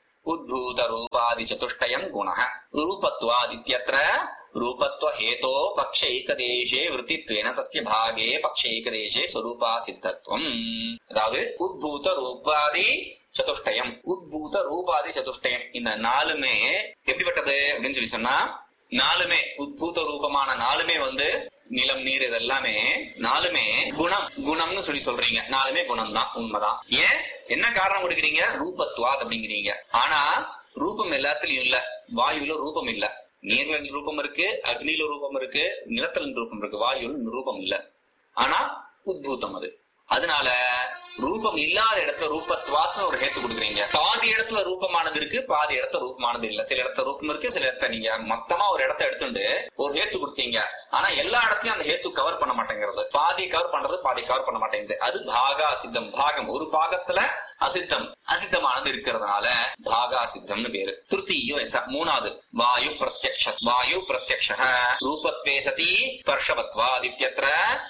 உத்பூத ரூபாதி சதுஷ்டயம் குண ரூபத்வாதித்யத்ர ரூபத்வ ஹேதோ பக்ஷைகதேசே விருத்தித்வேன தஸ்ய பாகே பக்ஷைகதேசே ஸ்வரூபா சித்தத்துவம் அதாவது உத்பூத ரூபாதி சதுஷ்டயம் உத்பூத ரூபாதி சதுஷ்டயம் இந்த நாலுமே எப்படிப்பட்டது அப்படின்னு சொல்லி சொன்னா நாலுமே உத்பூத ரூபமான நாலுமே வந்து நிலம் நீர் இதெல்லாமே நாலுமே குணம் குணம்னு சொல்லி சொல்றீங்க நாலுமே குணம் தான் உண்மைதான் ஏன் என்ன காரணம் கொடுக்குறீங்க ரூபத்வாத் அப்படிங்கிறீங்க ஆனா ரூபம் எல்லாத்துலயும் இல்ல வாயுல ரூபம் இல்ல நீர்ல ரூபம் இருக்கு அக்னியில ரூபம் இருக்கு நிலத்துல ரூபம் இருக்கு வாயுல ரூபம் இல்ல ஆனா உத்பூதம் அது அதனால ரூபம் இல்லாத இடத்துல ரூபத்வாத்னு ஒரு ஹேத்து கொடுக்குறீங்க பாதி இடத்துல ரூபமானது இருக்கு பாதி இடத்துல ரூபமானது இல்ல சில இடத்துல ரூபம் இருக்கு சில இடத்துல நீங்க மொத்தமா ஒரு இடத்த எடுத்துட்டு ஒரு ஹேத்து கொடுத்தீங்க ஆனா எல்லா இடத்துலயும் அந்த ஹேத்து கவர் பண்ண மாட்டேங்கிறது பாதி கவர் பண்றது பாதி கவர் பண்ண மாட்டேங்குது அது பாகா அசித்தம் பாகம் ஒரு பாகத்துல அசித்தம் அசித்தமானது இருக்கிறதுனால பாகா சித்தம்னு பேரு திருத்தீயோ மூணாவது வாயு பிரத்யக்ஷ வாயு பிரத்யக்ஷ ரூபத்வே சதி ஸ்பர்ஷவத்வாதித்யத்ர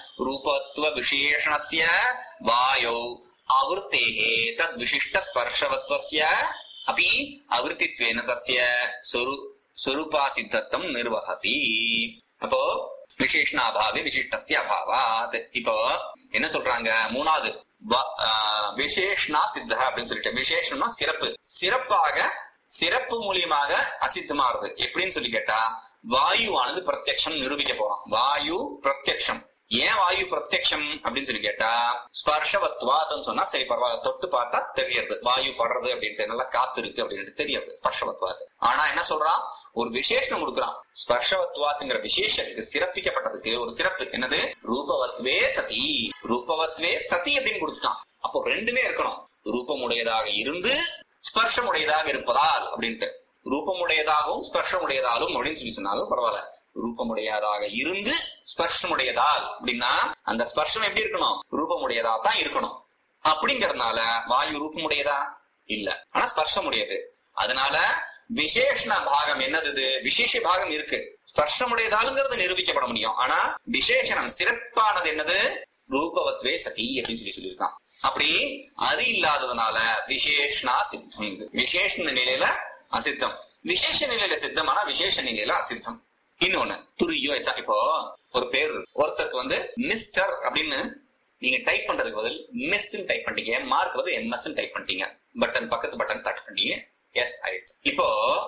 ரூபத்வ விசேஷணஸ்ய வாயோ ஆவృத்தேஹே தத் விசிஷ்ட ஸ்பர்ஷவத்வஸ்ய அபி ஆவృத்தித்வேன தஸ்ய சொரு சொரூபா சித்தத்தம் நிர்வகதி அப்போ விசேஷணாபாவே விசிஷ்டஸ்ய அபாவாத் இப்போ என்ன சொல்றாங்க மூணாவது வ- ஆஹ் விசேஷணா சித்த அப்படின்னு சொல்லிட்டு விசேஷம்னா சிறப்பு சிறப்பாக சிறப்பு மூலியமாக அசித்தமாறுது எப்படின்னு சொல்லி கேட்டா வாயுவானது பிரத்யக்ஷம் நிரூபிக்க போறோம் வாயு பிரத்யக்ஷம் ஏன் வாயு பிரத்யக்ஷம் அப்படின்னு சொல்லி கேட்டா ஸ்பர்ஷவத்வாதம் சொன்னா சரி பரவாயில்ல தொட்டு பார்த்தா தெரியறது வாயு படுறது அப்படின்ட்டு நல்லா காத்து இருக்கு அப்படின்ட்டு தெரியறது ஸ்பர்ஷவத்வாத் ஆனா என்ன சொல்றான் ஒரு விசேஷம் கொடுக்குறான் ஸ்பர்ஷவத்வாத்துங்கிற விசேஷத்துக்கு சிறப்பிக்கப்பட்டதுக்கு ஒரு சிறப்பு என்னது ரூபவத்வே சதி ரூபவத்வே சதி அப்படின்னு கொடுத்துட்டான் அப்போ ரெண்டுமே இருக்கணும் ரூபமுடையதாக இருந்து ஸ்பர்ஷமுடையதாக இருப்பதால் அப்படின்ட்டு ரூபமுடையதாகவும் ஸ்பர்ஷமுடையதாலும் அப்படின்னு சொல்லி சொன்னாலும் பரவாயில்ல ரூபமுடையதாக இருந்து ஸ்பர்ஷமுடையதால் அப்படின்னா அந்த ஸ்பர்ஷம் எப்படி இருக்கணும் ரூபமுடையதா தான் இருக்கணும் அப்படிங்கறதுனால வாயு ரூபமுடையதா இல்ல ஆனா ஸ்பர்ஷமுடையது அதனால விசேஷண பாகம் என்னது இது விசேஷ பாகம் இருக்கு ஸ்பர்ஷமுடையதாலுங்கிறது நிரூபிக்கப்பட முடியும் ஆனா விசேஷணம் சிறப்பானது என்னது ரூபவத்வே சதி அப்படின்னு சொல்லி சொல்லியிருக்கான் அப்படி அது இல்லாததுனால விசேஷணா சித்தம் இது விசேஷ நிலையில அசித்தம் விசேஷ நிலையில சித்தம் ஆனா விசேஷ நிலையில அசித்தம் இன்னொன்னு துரியோ எச்சா இப்போ ஒரு பேர் ஒருத்தருக்கு வந்து மிஸ்டர் அப்படின்னு நீங்க டைப் பண்றதுக்கு பதில் மிஸ் டைப் பண்ணிட்டீங்க மார்க் வந்து எம்எஸ் டைப் பண்ணிட்டீங்க பட்டன் பக்கத்து பட்டன் டச் பண்ணிட்டீங்க எஸ் ஆயிடுச்சு இப்போ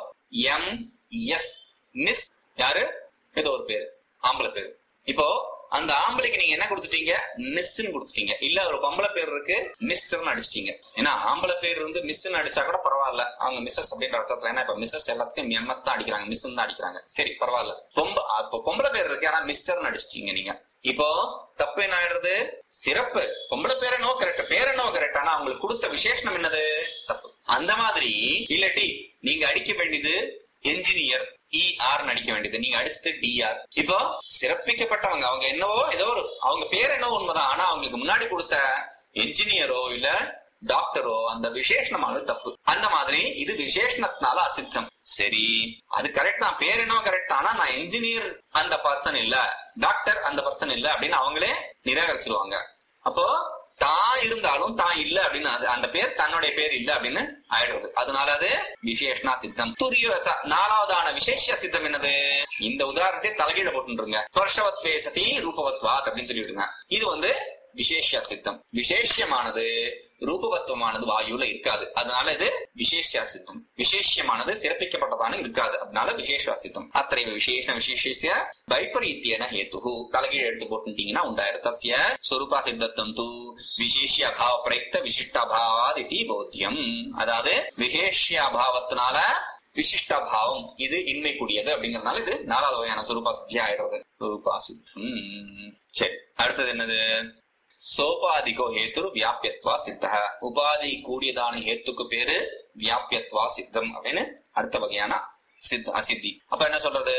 எம் எஸ் மிஸ் யாரு ஏதோ ஒரு பேரு ஆம்பளை பேரு இப்போ அந்த ஆம்பளைக்கு நீங்க என்ன கொடுத்துட்டீங்க மிஸ்ன்னு கொடுத்துட்டீங்க இல்ல ஒரு பொம்பளை பேர் இருக்கு மிஸ்டர்னு அடிச்சிட்டீங்க ஏன்னா ஆம்பளை பேர் வந்து மிஸ்ன்னு அடிச்சா கூட பரவாயில்ல அவங்க மிஸ்ஸஸ் அப்படின்ற அர்த்தத்துல ஏன்னா இப்ப மிஸ்ஸஸ் எல்லாத்துக்கும் எம்எஸ் தான் அடிக்கிறாங்க மிஸ் தான் அடிக்கிறாங்க சரி பரவாயில்ல பொம்ப இப்போ பொம்பளை பேர் இருக்கு ஆனா மிஸ்டர்னு அடிச்சிட்டீங்க நீங்க இப்போ தப்பு என்ன ஆயிடுறது சிறப்பு பொம்பளை பேர் என்னவோ கரெக்ட் பேர் என்னவோ கரெக்ட் ஆனா அவங்களுக்கு கொடுத்த விசேஷனம் என்னது தப்பு அந்த மாதிரி இல்லாட்டி நீங்க அடிக்க வேண்டியது என்ஜினியர் இஆர் அடிக்க வேண்டியது நீங்க அடிச்சது டிஆர் இப்போ சிறப்பிக்கப்பட்டவங்க அவங்க என்னவோ ஏதோ ஒரு அவங்க பேர் என்னவோ உண்மைதான் ஆனா அவங்களுக்கு முன்னாடி கொடுத்த என்ஜினியரோ இல்ல டாக்டரோ அந்த விசேஷணமானது தப்பு அந்த மாதிரி இது விசேஷணத்தினால அசித்தம் சரி அது கரெக்ட் தான் பேர் என்னவோ கரெக்ட் ஆனா நான் என்ஜினியர் அந்த பர்சன் இல்ல டாக்டர் அந்த பர்சன் இல்ல அப்படின்னு அவங்களே நிராகரிச்சிருவாங்க அப்போ தான் இருந்தாலும் தான் இல்ல அப்படின்னு அது அந்த பேர் தன்னுடைய பேர் இல்ல அப்படின்னு ஆயிடுறது அதனால அது விசேஷனா சித்தம் துரிய ச- நாலாவதான விசேஷ சித்தம் என்னது இந்த உதாரணத்தை தலைகீழ போட்டுருங்க ஸ்பர்ஷவத்வே சதி ரூபவத்வாத் அப்படின்னு சொல்லிவிடுங்க இது வந்து விசேஷ சித்தம் விசேஷமானது ரூபவத்துவமானது வாயுல இருக்காது அதனால இது விசேஷ சித்தம் விசேஷமானது சிறப்பிக்கப்பட்டதான இருக்காது அதனால விசேஷ சித்தம் அத்தகைய விசேஷ விசேஷ வைபரீத்தியன ஹேத்து தலைகீழ எடுத்து போட்டுட்டீங்கன்னா உண்டாயிரு தஸ்ய ஸ்வரூபா சித்தத்தம் தூ விசேஷ அபாவ பிரயுக்த விசிஷ்ட அபாவாத் இது போத்தியம் அதாவது விசேஷ அபாவத்தினால விசிஷ்ட பாவம் இது இன்மை கூடியது அப்படிங்கறதுனால இது நாலாவது வகையான சுரூபா சித்தி ஆயிடுறது சுரூபா சித்தம் சரி அடுத்தது என்னது சோபாதிகோ ஹேத்து வியாபியத்வா சித்த உபாதி கூடியதான ஹேத்துக்கு பேரு வியாபியத்வா சித்தம் அப்படின்னு அடுத்த வகையான சித்த அசித்தி அப்ப என்ன சொல்றது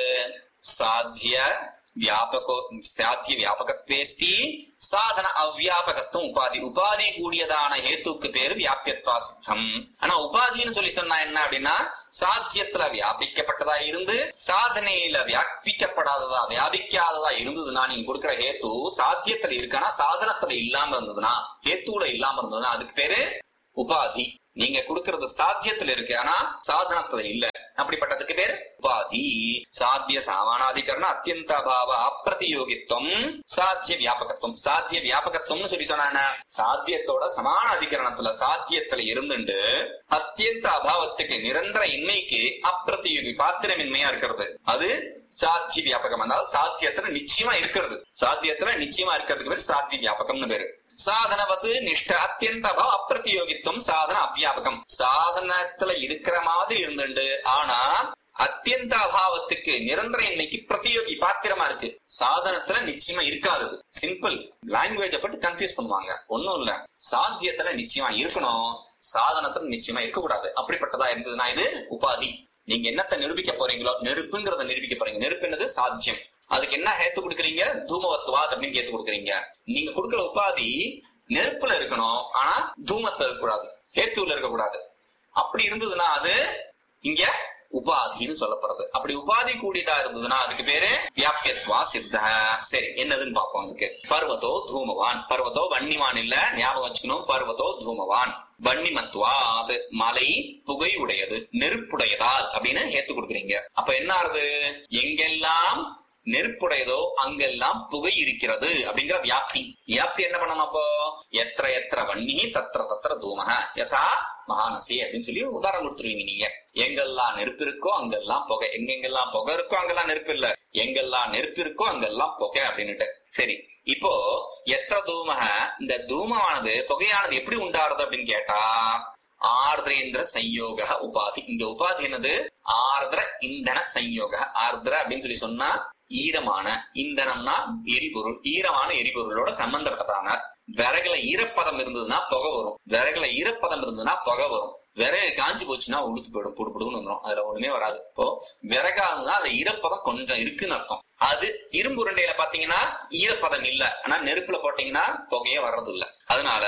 சாத்திய வியாபகோ சாத்திய வியாபகத்தேஸ்தி சாதன அவ்வியாபகத்துவம் உபாதி உபாதி கூடியதான ஹேத்துக்கு பேரு வியாபியத்வா சித்தம் ஆனா உபாதின்னு சொல்லி சொன்னா என்ன அப்படின்னா சாத்தியத்துல வியாபிக்கப்பட்டதா இருந்து சாதனையில வியாபிக்கப்படாததா வியாபிக்காததா இருந்ததுன்னா நீங்க கொடுக்கிற ஹேத்து சாத்தியத்துல இருக்கானா சாதனத்துல இல்லாம இருந்ததுன்னா ஹேத்துல இல்லாம இருந்ததுன்னா அதுக்கு பேரு உபாதி நீங்க கொடுக்கறது சாத்தியத்துல இருக்கு ஆனா சாதனத்துல இல்ல அப்படிப்பட்டதுக்கு பேர் உபாதி சாத்திய சாமானாதிகரண அத்தியந்த பாவ அப்பிரதியோகித்துவம் சாத்திய வியாபகத்துவம் சாத்திய வியாபகத்துவம்னு சொல்லி சொன்னா சாத்தியத்தோட சமான அதிகரணத்துல சாத்தியத்துல இருந்துண்டு அத்தியந்த அபாவத்துக்கு நிரந்தர இன்மைக்கு அப்பிரதியோகி பாத்திரமின்மையா இருக்கிறது அது சாத்திய வியாபகம் அதாவது சாத்தியத்துல நிச்சயமா இருக்கிறது சாத்தியத்துல நிச்சயமா இருக்கிறதுக்கு பேர் சாத்திய வியாபகம்னு பேரு சாதனவது நிஷ்ட அத்தியந்த அபாவ அப்பிரதியோகித்துவம் சாதன அவ்வியாபகம் சாதனத்துல இருக்கிற மாதிரி இருந்துண்டு ஆனா அத்தியந்த அபாவத்துக்கு நிரந்தர இன்னைக்கு பிரதியோகி பாத்திரமா இருக்கு சாதனத்துல நிச்சயமா இருக்காது சிம்பிள் லாங்குவேஜ பட்டு கன்ஃபியூஸ் பண்ணுவாங்க ஒண்ணும் இல்ல சாத்தியத்துல நிச்சயமா இருக்கணும் சாதனத்துல நிச்சயமா இருக்கக்கூடாது அப்படிப்பட்டதா இருந்ததுன்னா இது உபாதி நீங்க என்னத்தை நிரூபிக்க போறீங்களோ நெருப்புங்கிறத நிரூபிக்க போறீங்க நெருப்பு என்னது சாத்தியம் அதுக்கு என்ன ஹேத்து கொடுக்குறீங்க தூமவத்துவாத் அப்படின்னு கேத்து கொடுக்குறீங்க நீங்க கொடுக்குற உபாதி நெருப்புல இருக்கணும் ஆனா தூமத்துல இருக்கக்கூடாது ஹேத்துவுல இருக்கக்கூடாது அப்படி இருந்ததுன்னா அது இங்க உபாதின்னு சொல்லப்படுறது அப்படி உபாதி கூடியதா இருந்ததுன்னா அதுக்கு பேரு வியாபியத்வா சித்த சரி என்னதுன்னு பார்ப்போம் அதுக்கு பர்வதோ தூமவான் பர்வதோ வன்னிவான் இல்ல ஞாபகம் வச்சுக்கணும் பர்வதோ தூமவான் வன்னிமத்வா அது மலை புகை உடையது நெருப்புடையதால் அப்படின்னு ஏத்து கொடுக்குறீங்க அப்ப என்ன ஆறுது எங்கெல்லாம் நெருப்புடையதோ அங்கெல்லாம் புகை இருக்கிறது அப்படிங்கிற வியாப்தி வியாப்தி என்ன பண்ணணும் அப்போ எத்திர எத்திர வன்னி தத்திர தத்திர தூமக யதா மகானசி அப்படின்னு சொல்லி உதாரணம் கொடுத்துருவீங்க நீங்க எங்கெல்லாம் நெருப்பு இருக்கோ அங்கெல்லாம் புகை எங்கெங்கெல்லாம் புகை இருக்கோ அங்கெல்லாம் நெருப்பு இல்ல எங்கெல்லாம் நெருப்பு இருக்கோ அங்கெல்லாம் புகை அப்படின்னுட்டு சரி இப்போ எத்திர தூமக இந்த தூமமானது புகையானது எப்படி உண்டாருது அப்படின்னு கேட்டா ஆர்திரேந்திர சம்யோக உபாதி இந்த உபாதி என்னது ஆர்திர இந்தன சம்யோக ஆர்திர அப்படின்னு சொல்லி சொன்னா ஈரமான இந்தனம்னா எரிபொருள் ஈரமான எரிபொருளோட சம்பந்தப்பட்டதான விறகுல ஈரப்பதம் இருந்ததுன்னா புகை வரும் விறகுல ஈரப்பதம் இருந்ததுன்னா புகை வரும் விறகு காஞ்சி போச்சுன்னா உளுத்து போயிடும் புடு புடுன்னு வந்துடும் அதுல ஒண்ணுமே வராது இப்போ விறகா இருந்தா அதுல ஈரப்பதம் கொஞ்சம் இருக்குன்னு அர்த்தம் அது இரும்பு உருண்டையில பாத்தீங்கன்னா ஈரப்பதம் இல்ல ஆனா நெருப்புல போட்டீங்கன்னா புகையே வர்றது இல்ல அதனால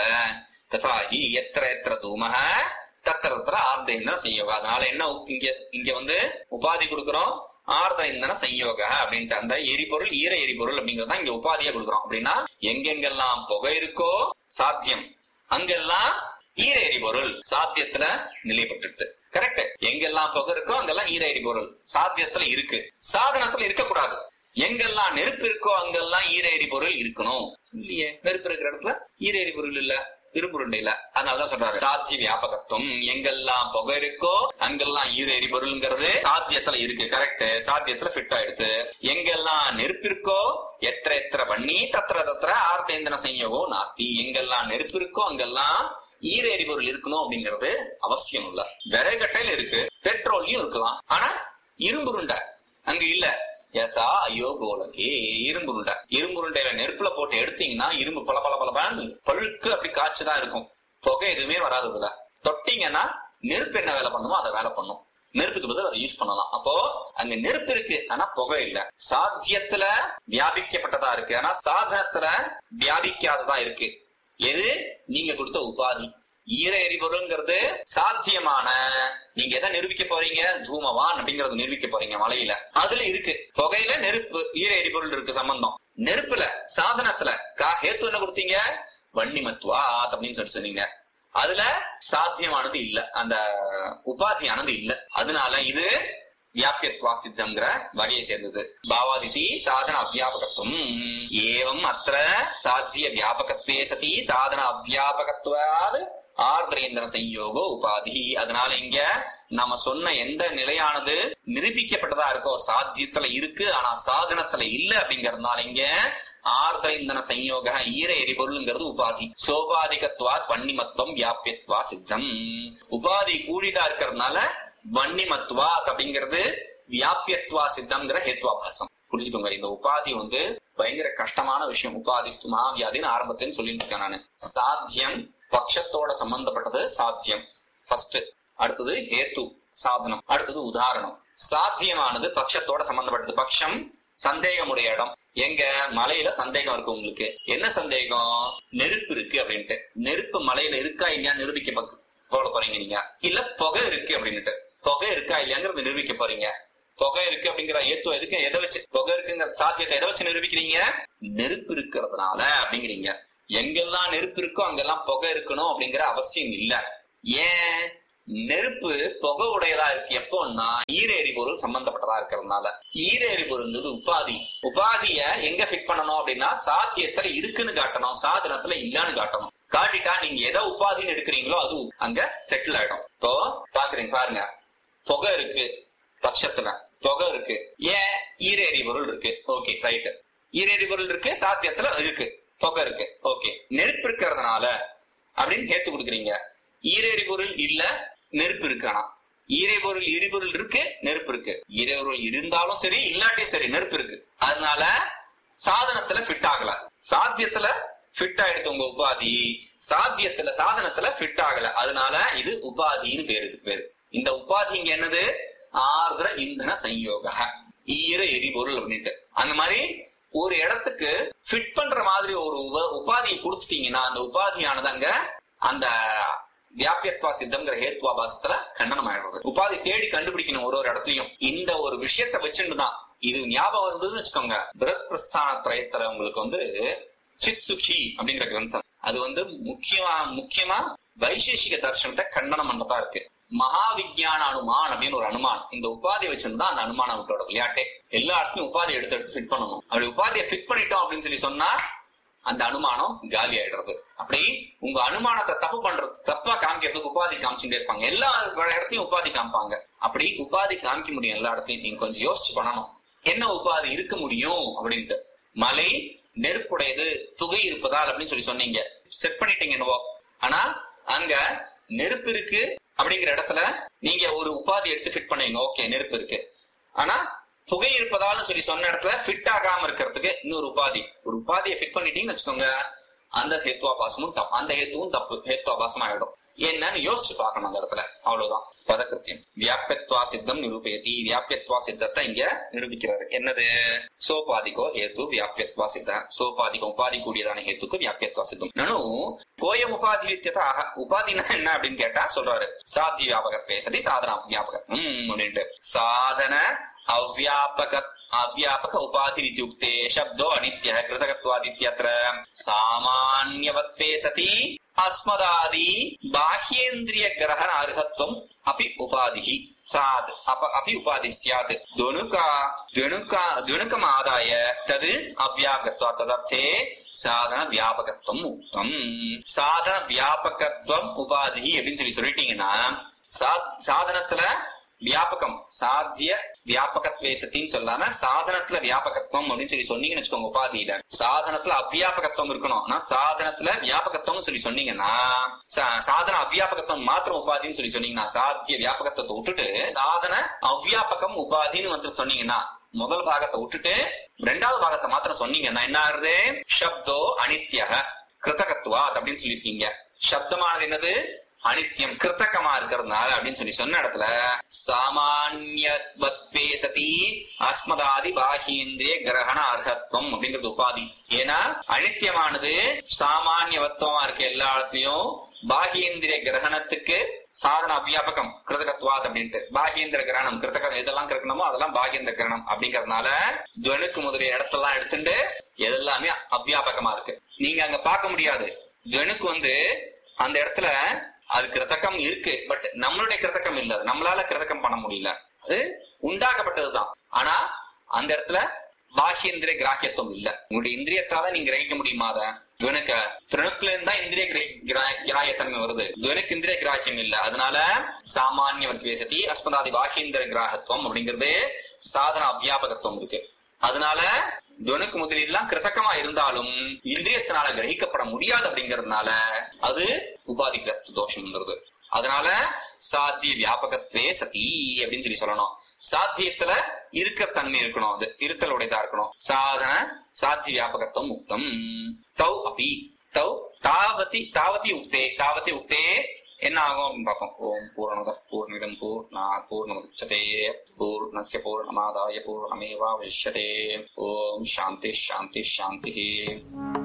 ததாகி எத்திர எத்திர தூமக தத்திர தத்திர ஆர்த்த இந்தன சம்யோக அதனால என்ன இங்க இங்க வந்து உபாதி கொடுக்கிறோம் ஆர்த்த இந்தன சம்யோக அப்படின்ட்டு அந்த எரிபொருள் ஈர எரிபொருள் அப்படிங்கறத இங்க உபாதியா கொடுக்குறோம் அப்படின்னா எங்கெங்கெல்லாம் புகை இருக்கோ சாத்தியம் அங்கெல்லாம் ஈர எரிபொருள் சாத்தியத்துல நிலைப்பட்டு கரெக்ட் எங்கெல்லாம் புகை இருக்கோ அங்கெல்லாம் ஈர எரிபொருள் சாத்தியத்துல இருக்கு சாதனத்துல இருக்கக்கூடாது எங்கெல்லாம் நெருப்பு இருக்கோ அங்கெல்லாம் ஈர எரிபொருள் இருக்கணும் இல்லையே நெருப்பு இருக்கிற இடத்துல ஈர எரிபொருள் இல்ல திருமுருண்டையில அதனாலதான் சொல்றாரு சாத்திய வியாபகத்துவம் எங்கெல்லாம் புகை இருக்கோ அங்கெல்லாம் ஈர எரிபொருள்ங்கிறது சாத்தியத்துல இருக்கு கரெக்ட் சாத்தியத்துல ஃபிட் ஆயிடுது எங்கெல்லாம் நெருப்பு இருக்கோ எத்திர எத்திர பண்ணி தத்திர தத்திர ஆர்த்தேந்திர செய்யவோ நாஸ்தி எங்கெல்லாம் நெருப்பு இருக்கோ அங்கெல்லாம் ஈர எரிபொருள் இருக்கணும் அப்படிங்கிறது அவசியம் இல்ல விறகட்டையில இருக்கு பெட்ரோல்லையும் இருக்கலாம் ஆனா இரும்புருண்டை அங்க இல்ல ஏசா ஐயோ கோலகே இரும்புருண்டை இரும்புருண்டையில நெருப்புல போட்டு எடுத்தீங்கன்னா இரும்பு பல பல பல பலன்னு பழுக்கு அப்படி காய்ச்சுதான் இருக்கும் புகை எதுவுமே வராது இதுல தொட்டீங்கன்னா நெருப்பு என்ன வேலை பண்ணுமோ அதை வேலை பண்ணும் நெருப்புக்கு பதில் அதை யூஸ் பண்ணலாம் அப்போ அங்க நெருப்பு இருக்கு ஆனா புகை இல்ல சாத்தியத்துல வியாபிக்கப்பட்டதா இருக்கு ஆனா சாதனத்துல வியாபிக்காததா இருக்கு எது நீங்க கொடுத்த உபாதி ஈர எரிபொருள்ங்கிறது சாத்தியமான நீங்க எதை நிரூபிக்க போறீங்க தூமவான் அப்படிங்கறது நிரூபிக்க போறீங்க மலையில அதுல இருக்கு புகையில நெருப்பு ஈர எரிபொருள் இருக்கு சம்பந்தம் நெருப்புல சாதனத்துல கா ஹேத்து என்ன கொடுத்தீங்க வன்னிமத்துவா அப்படின்னு சொல்லி சொன்னீங்க அதுல சாத்தியமானது இல்ல அந்த உபாதியானது இல்ல அதனால இது வியாபியத்வா சித்தம்ங்கிற வகையை சேர்ந்தது பாவாதிதி சாதன அவ்வியாபகத்துவம் ஏவம் அத்த சாத்திய வியாபகத்தே சதி சாதன அவ்வியாபகத்வாது ஆர்திரேந்திர சம்யோகோ உபாதி அதனால இங்க நாம சொன்ன எந்த நிலையானது நிரூபிக்கப்பட்டதா இருக்கோ சாத்தியத்துல இருக்கு ஆனா சாதனத்துல இல்ல அப்படிங்கறதுனால இங்க ஆர்திரேந்தன சம்யோக ஈர எரிபொருள்ங்கிறது உபாதி சோபாதிகத்வா பன்னிமத்துவம் வியாபியத்வா சித்தம் உபாதி கூடிதா இருக்கிறதுனால வன்னிமத்வா அப்படிங்கிறது வியாபியத்வா சித்தம்ங்கிற ஹேத்வாபாசம் புரிஞ்சுக்கோங்க இந்த உபாதி வந்து பயங்கர கஷ்டமான விஷயம் உபாதிஸ்து மகாவியாதின்னு ஆரம்பத்தில் சொல்லிட்டு இருக்கேன் நானு சாத்தியம் பட்சத்தோட சம்பந்தப்பட்டது சாத்தியம் ஃபர்ஸ்ட் அடுத்தது ஹேத்து சாதனம் அடுத்தது உதாரணம் சாத்தியமானது பட்சத்தோட சம்பந்தப்பட்டது பட்சம் சந்தேகமுடைய இடம் எங்க மலையில சந்தேகம் இருக்கு உங்களுக்கு என்ன சந்தேகம் நெருப்பு இருக்கு அப்படின்ட்டு நெருப்பு மலையில இருக்கா இல்லையா நிரூபிக்க பக்க- போட போறீங்க நீங்க இல்ல புகை இருக்கு அப்படின்னுட்டு புகை இருக்கா இல்லையாங்கிறது நிரூபிக்க போறீங்க புகை இருக்கு அப்படிங்கிற ஏத்துவம் எதுக்கு எதை வச்சு புகை இருக்குங்கிற சாத்தியத்தை எதை வச்சு நிரூபிக்கிறீங்க நெருப்பு இருக்கிறதுனால அப்படிங்கிறீங்க எங்கெல்லாம் நெருப்பு இருக்கோ அங்கெல்லாம் புகை இருக்கணும் அப்படிங்கிற அவசியம் இல்ல ஏன் நெருப்பு புகை உடையதா இருக்கு எப்போன்னா ஈர எரிபொருள் சம்பந்தப்பட்டதா இருக்கிறதுனால ஈர எரிபொருள்ங்கிறது உபாதி உபாதிய எங்க ஃபிட் பண்ணணும் அப்படின்னா சாத்தியத்துல இருக்குன்னு காட்டணும் சாதனத்துல இல்லன்னு காட்டணும் காட்டிட்டா நீங்க எதை உபாதின்னு எடுக்கிறீங்களோ அது அங்க செட்டில் ஆயிடும் இப்போ பாக்குறீங்க பாருங்க புகை இருக்கு பட்சத்துல புகை இருக்கு ஏன் ஈர எரிபொருள் இருக்கு ஓகே ரைட் ஈர எரிபொருள் இருக்கு சாத்தியத்துல இருக்கு புகை இருக்கு ஓகே நெருப்பு இருக்கிறதுனால அப்படின்னு கேத்து கொடுக்குறீங்க ஈர எரிபொருள் இல்ல நெருப்பு இருக்கு ஆனா ஈரைபொருள் எரிபொருள் இருக்கு நெருப்பு இருக்கு ஈரைபொருள் இருந்தாலும் சரி இல்லாட்டியும் சரி நெருப்பு இருக்கு அதனால சாதனத்துல ஃபிட் ஆகல சாத்தியத்துல ஃபிட் ஆயிடுச்சு உங்க உபாதி சாத்தியத்துல சாதனத்துல ஃபிட் ஆகல அதனால இது உபாதின்னு பேரு இதுக்கு பேரு இந்த உபாதி இங்க என்னது ஆர்திர இந்தன சம்யோக ஈர எரிபொருள் அப்படின்ட்டு அந்த மாதிரி ஒரு இடத்துக்கு ஃபிட் பண்ற மாதிரி ஒரு உப- உபாதியை கொடுத்துட்டீங்கன்னா அந்த உபாதியானது அங்க அந்த வியாபியத்வா சித்தம்ங்கிற ஹேத்வாபாசத்துல கண்டனம் ஆயிடுறது உபாதி தேடி கண்டுபிடிக்கணும் ஒரு ஒரு இடத்துலயும் இந்த ஒரு விஷயத்தை வச்சுட்டு தான் இது ஞாபகம் இருந்ததுன்னு வச்சுக்கோங்க பிரத் பிரஸ்தான திரயத்துல உங்களுக்கு வந்து சித் சுகி அப்படிங்கிற கிரந்தம் அது வந்து முக்கியமா முக்கியமா வைசேஷிக தர்சனத்தை கண்டனம் பண்றதா இருக்கு மகா விஞ்ஞான அனுமான் அப்படின்னு ஒரு அனுமான் இந்த உபாதி வச்சிருந்தா அந்த அனுமானம் விட்டோட விளையாட்டே எல்லா இடத்துலயும் உபாதி எடுத்து எடுத்து ஃபிட் பண்ணணும் அப்படி உபாதியை ஃபிட் பண்ணிட்டோம் அப்படின்னு சொல்லி சொன்னா அந்த அனுமானம் காலி ஆயிடுறது அப்படி உங்க அனுமானத்தை தப்பு பண்றது தப்பா காமிக்கிறதுக்கு உபாதி காமிச்சுட்டே இருப்பாங்க எல்லா இடத்தையும் உபாதி காமிப்பாங்க அப்படி உபாதி காமிக்க முடியும் எல்லா இடத்தையும் நீங்க கொஞ்சம் யோசிச்சு பண்ணணும் என்ன உபாதி இருக்க முடியும் அப்படின்ட்டு மலை நெருப்புடையது புகை இருப்பதால் அப்படின்னு சொல்லி சொன்னீங்க செட் பண்ணிட்டீங்க என்னவோ ஆனா அங்க நெருப்பு இருக்கு அப்படிங்கிற இடத்துல நீங்க ஒரு உபாதி எடுத்து ஃபிட் பண்ணுவீங்க ஓகே நெருப்பு இருக்கு ஆனா புகை இருப்பதால்னு சொல்லி சொன்ன இடத்துல ஃபிட் ஆகாம இருக்கிறதுக்கு இன்னொரு உபாதி ஒரு உபாதியை ஃபிட் பண்ணிட்டீங்கன்னு வச்சுக்கோங்க அந்த ஹேத்வாபாசமும் தப்பு அந்த ஹேத்துவும் தப்பு ஹேத்வாபாசம் ஆயிடும் என்னன்னு யோசிச்சு பார்க்கணும் அந்த இடத்துல அவ்வளவுதான் பதக்கிருத்தியம் வியாபியத்வா சித்தம் நிரூபயதி வியாபியத்வா சித்தத்தை இங்க நிரூபிக்கிறாரு என்னது சோபாதிகோ ஹேத்து வியாபியத்வா சித்த சோபாதிகம் உபாதி கூடியதான ஹேத்துக்கு வியாபியத்வா சித்தம் நனு கோயம் உபாதி வித்தியதா உபாதினா என்ன அப்படின்னு கேட்டா சொல்றாரு சாத்திய வியாபகத்வே சதி சாதன வியாபகம் அப்படின்ட்டு சாதன அவ்யாபக அவ்யாபக உபாதி இத்தியுக்தே சப்தோ அனித்ய கிருதகத்வாதித்யத்ர சாமான்யவத்வே சதி அஸ்மதாதி பாஹ்யேந்திரிய கிரகண அர்ஹத்வம் अपि उपाधिः सात् अप अपि उपाधि स्यात् द्वनुका द्वनुका द्वनुकमादाय तद् अव्यापकत्वात् तदर्थे சாதன வியாபகத்துவம் உக்தம் சாதன வியாபகத்துவம் உபாதி அப்படின்னு சொல்லி சொல்லிட்டீங்கன்னா சா- சாதனத்துல வியாபகம் சாத்திய வியாபகத்வே சத்தின்னு சொல்லாம சாதனத்துல வியாபகத்துவம் அப்படின்னு சொல்லி சொன்னீங்கன்னு வச்சுக்கோங்க உபாதியில சாதனத்துல அவ்வியாபகத்துவம் இருக்கணும் ஆனா சாதனத்துல வியாபகத்துவம் சொல்லி சொன்னீங்கன்னா சா- சாதன அவ்வியாபகத்துவம் மாத்திரம் உபாதின்னு சொல்லி சொன்னீங்கன்னா சாத்திய வியாபகத்துவத்தை விட்டுட்டு சாதன அவ்வியாபகம் உபாதின்னு வந்து சொன்னீங்கன்னா முதல் பாகத்தை விட்டுட்டு ரெண்டாவது பாகத்தை மாத்திரம் சொன்னீங்கன்னா என்ன ஆகுது சப்தோ அனித்ய கிருத்தகத்துவாத் அப்படின்னு சொல்லியிருக்கீங்க சப்தமானது என்னது அனித்யம் கிருத்தகமா இருக்கிறதுனால அப்படின்னு சொல்லி சொன்ன இடத்துல சாமான்யத்வே சதி அஸ்மதாதி பாஹீந்திரிய கிரகண அர்ஹத்வம் அப்படிங்கிறது உபாதி ஏன்னா அனித்யமானது சாமானியவத்துவமா இருக்க எல்லா இடத்துலயும் பாஹ்யேந்திரிய கிரகணத்துக்கு சாதன அவ்வியாபகம் கிருதகத்வாத் அப்படின்ட்டு பாஹ்யேந்திர கிரகணம் கிருதகம் எதெல்லாம் கிரகணமோ அதெல்லாம் பாஹ்யேந்திர கிரகணம் அப்படிங்கறதுனால துவனுக்கு முதலிய இடத்தெல்லாம் எடுத்துட்டு எதெல்லாமே அவ்வியாபகமா இருக்கு நீங்க அங்க பார்க்க முடியாது துவனுக்கு வந்து அந்த இடத்துல அது கிருதகம் இருக்கு பட் நம்மளுடைய கிருதகம் இல்ல அது நம்மளால கிருதகம் பண்ண முடியல அது உண்டாக்கப்பட்டதுதான் ஆனா அந்த இடத்துல பாஹ்யேந்திரிய கிராஹியத்துவம் இல்ல உங்களுடைய இந்திரியத்தால நீங்க கிரகிக்க முடியுமா அத துவனுக்க திருணுக்குல இருந்தா இந்திரிய கிரகி- கிரா- கிராஹ்யத்தன்மை வருது துவனுக்கு இந்திரிய கிராஹ்யம் இல்ல அதனால சாமானிய வத்வேசதி அஸ்மதாதி பாஹ்யேந்திர கிராகத்துவம் அப்படிங்கிறது சாதன அவ்வியாபகத்துவம் இருக்கு அதனால துவனுக்கு முதலீடுலாம் கிருத்தகமா இருந்தாலும் இந்திரியத்தினால கிரகிக்கப்பட முடியாது அப்படிங்கறதுனால அது உபாதி கிரஸ்து தோஷம்ங்கிறது அதனால சாத்திய வியாபகத்வே சதி அப்படின்னு சொல்லி சொல்லணும் சாத்தியத்துல இருக்க தன்மை இருக்கணும் அது இருத்தல் உடையதா இருக்கணும் சாதன சாத்திய வியாபகத்துவம் முக்தம் தௌ அபி தௌ தாவதி தாவதி உக்தே தாவதி உக்தே என்ன ஆகும் அப்படின்னு பார்ப்போம் ஓம் பூர்ணமத பூர்ணிதம் பூர்ணா பூர்ணமுதச்சதே பூர்ணஸ்ய பூர்ணமாதாய பூர்ணமேவாவசிஷ்யதே ஓம் சாந்தி சாந்தி சாந்தி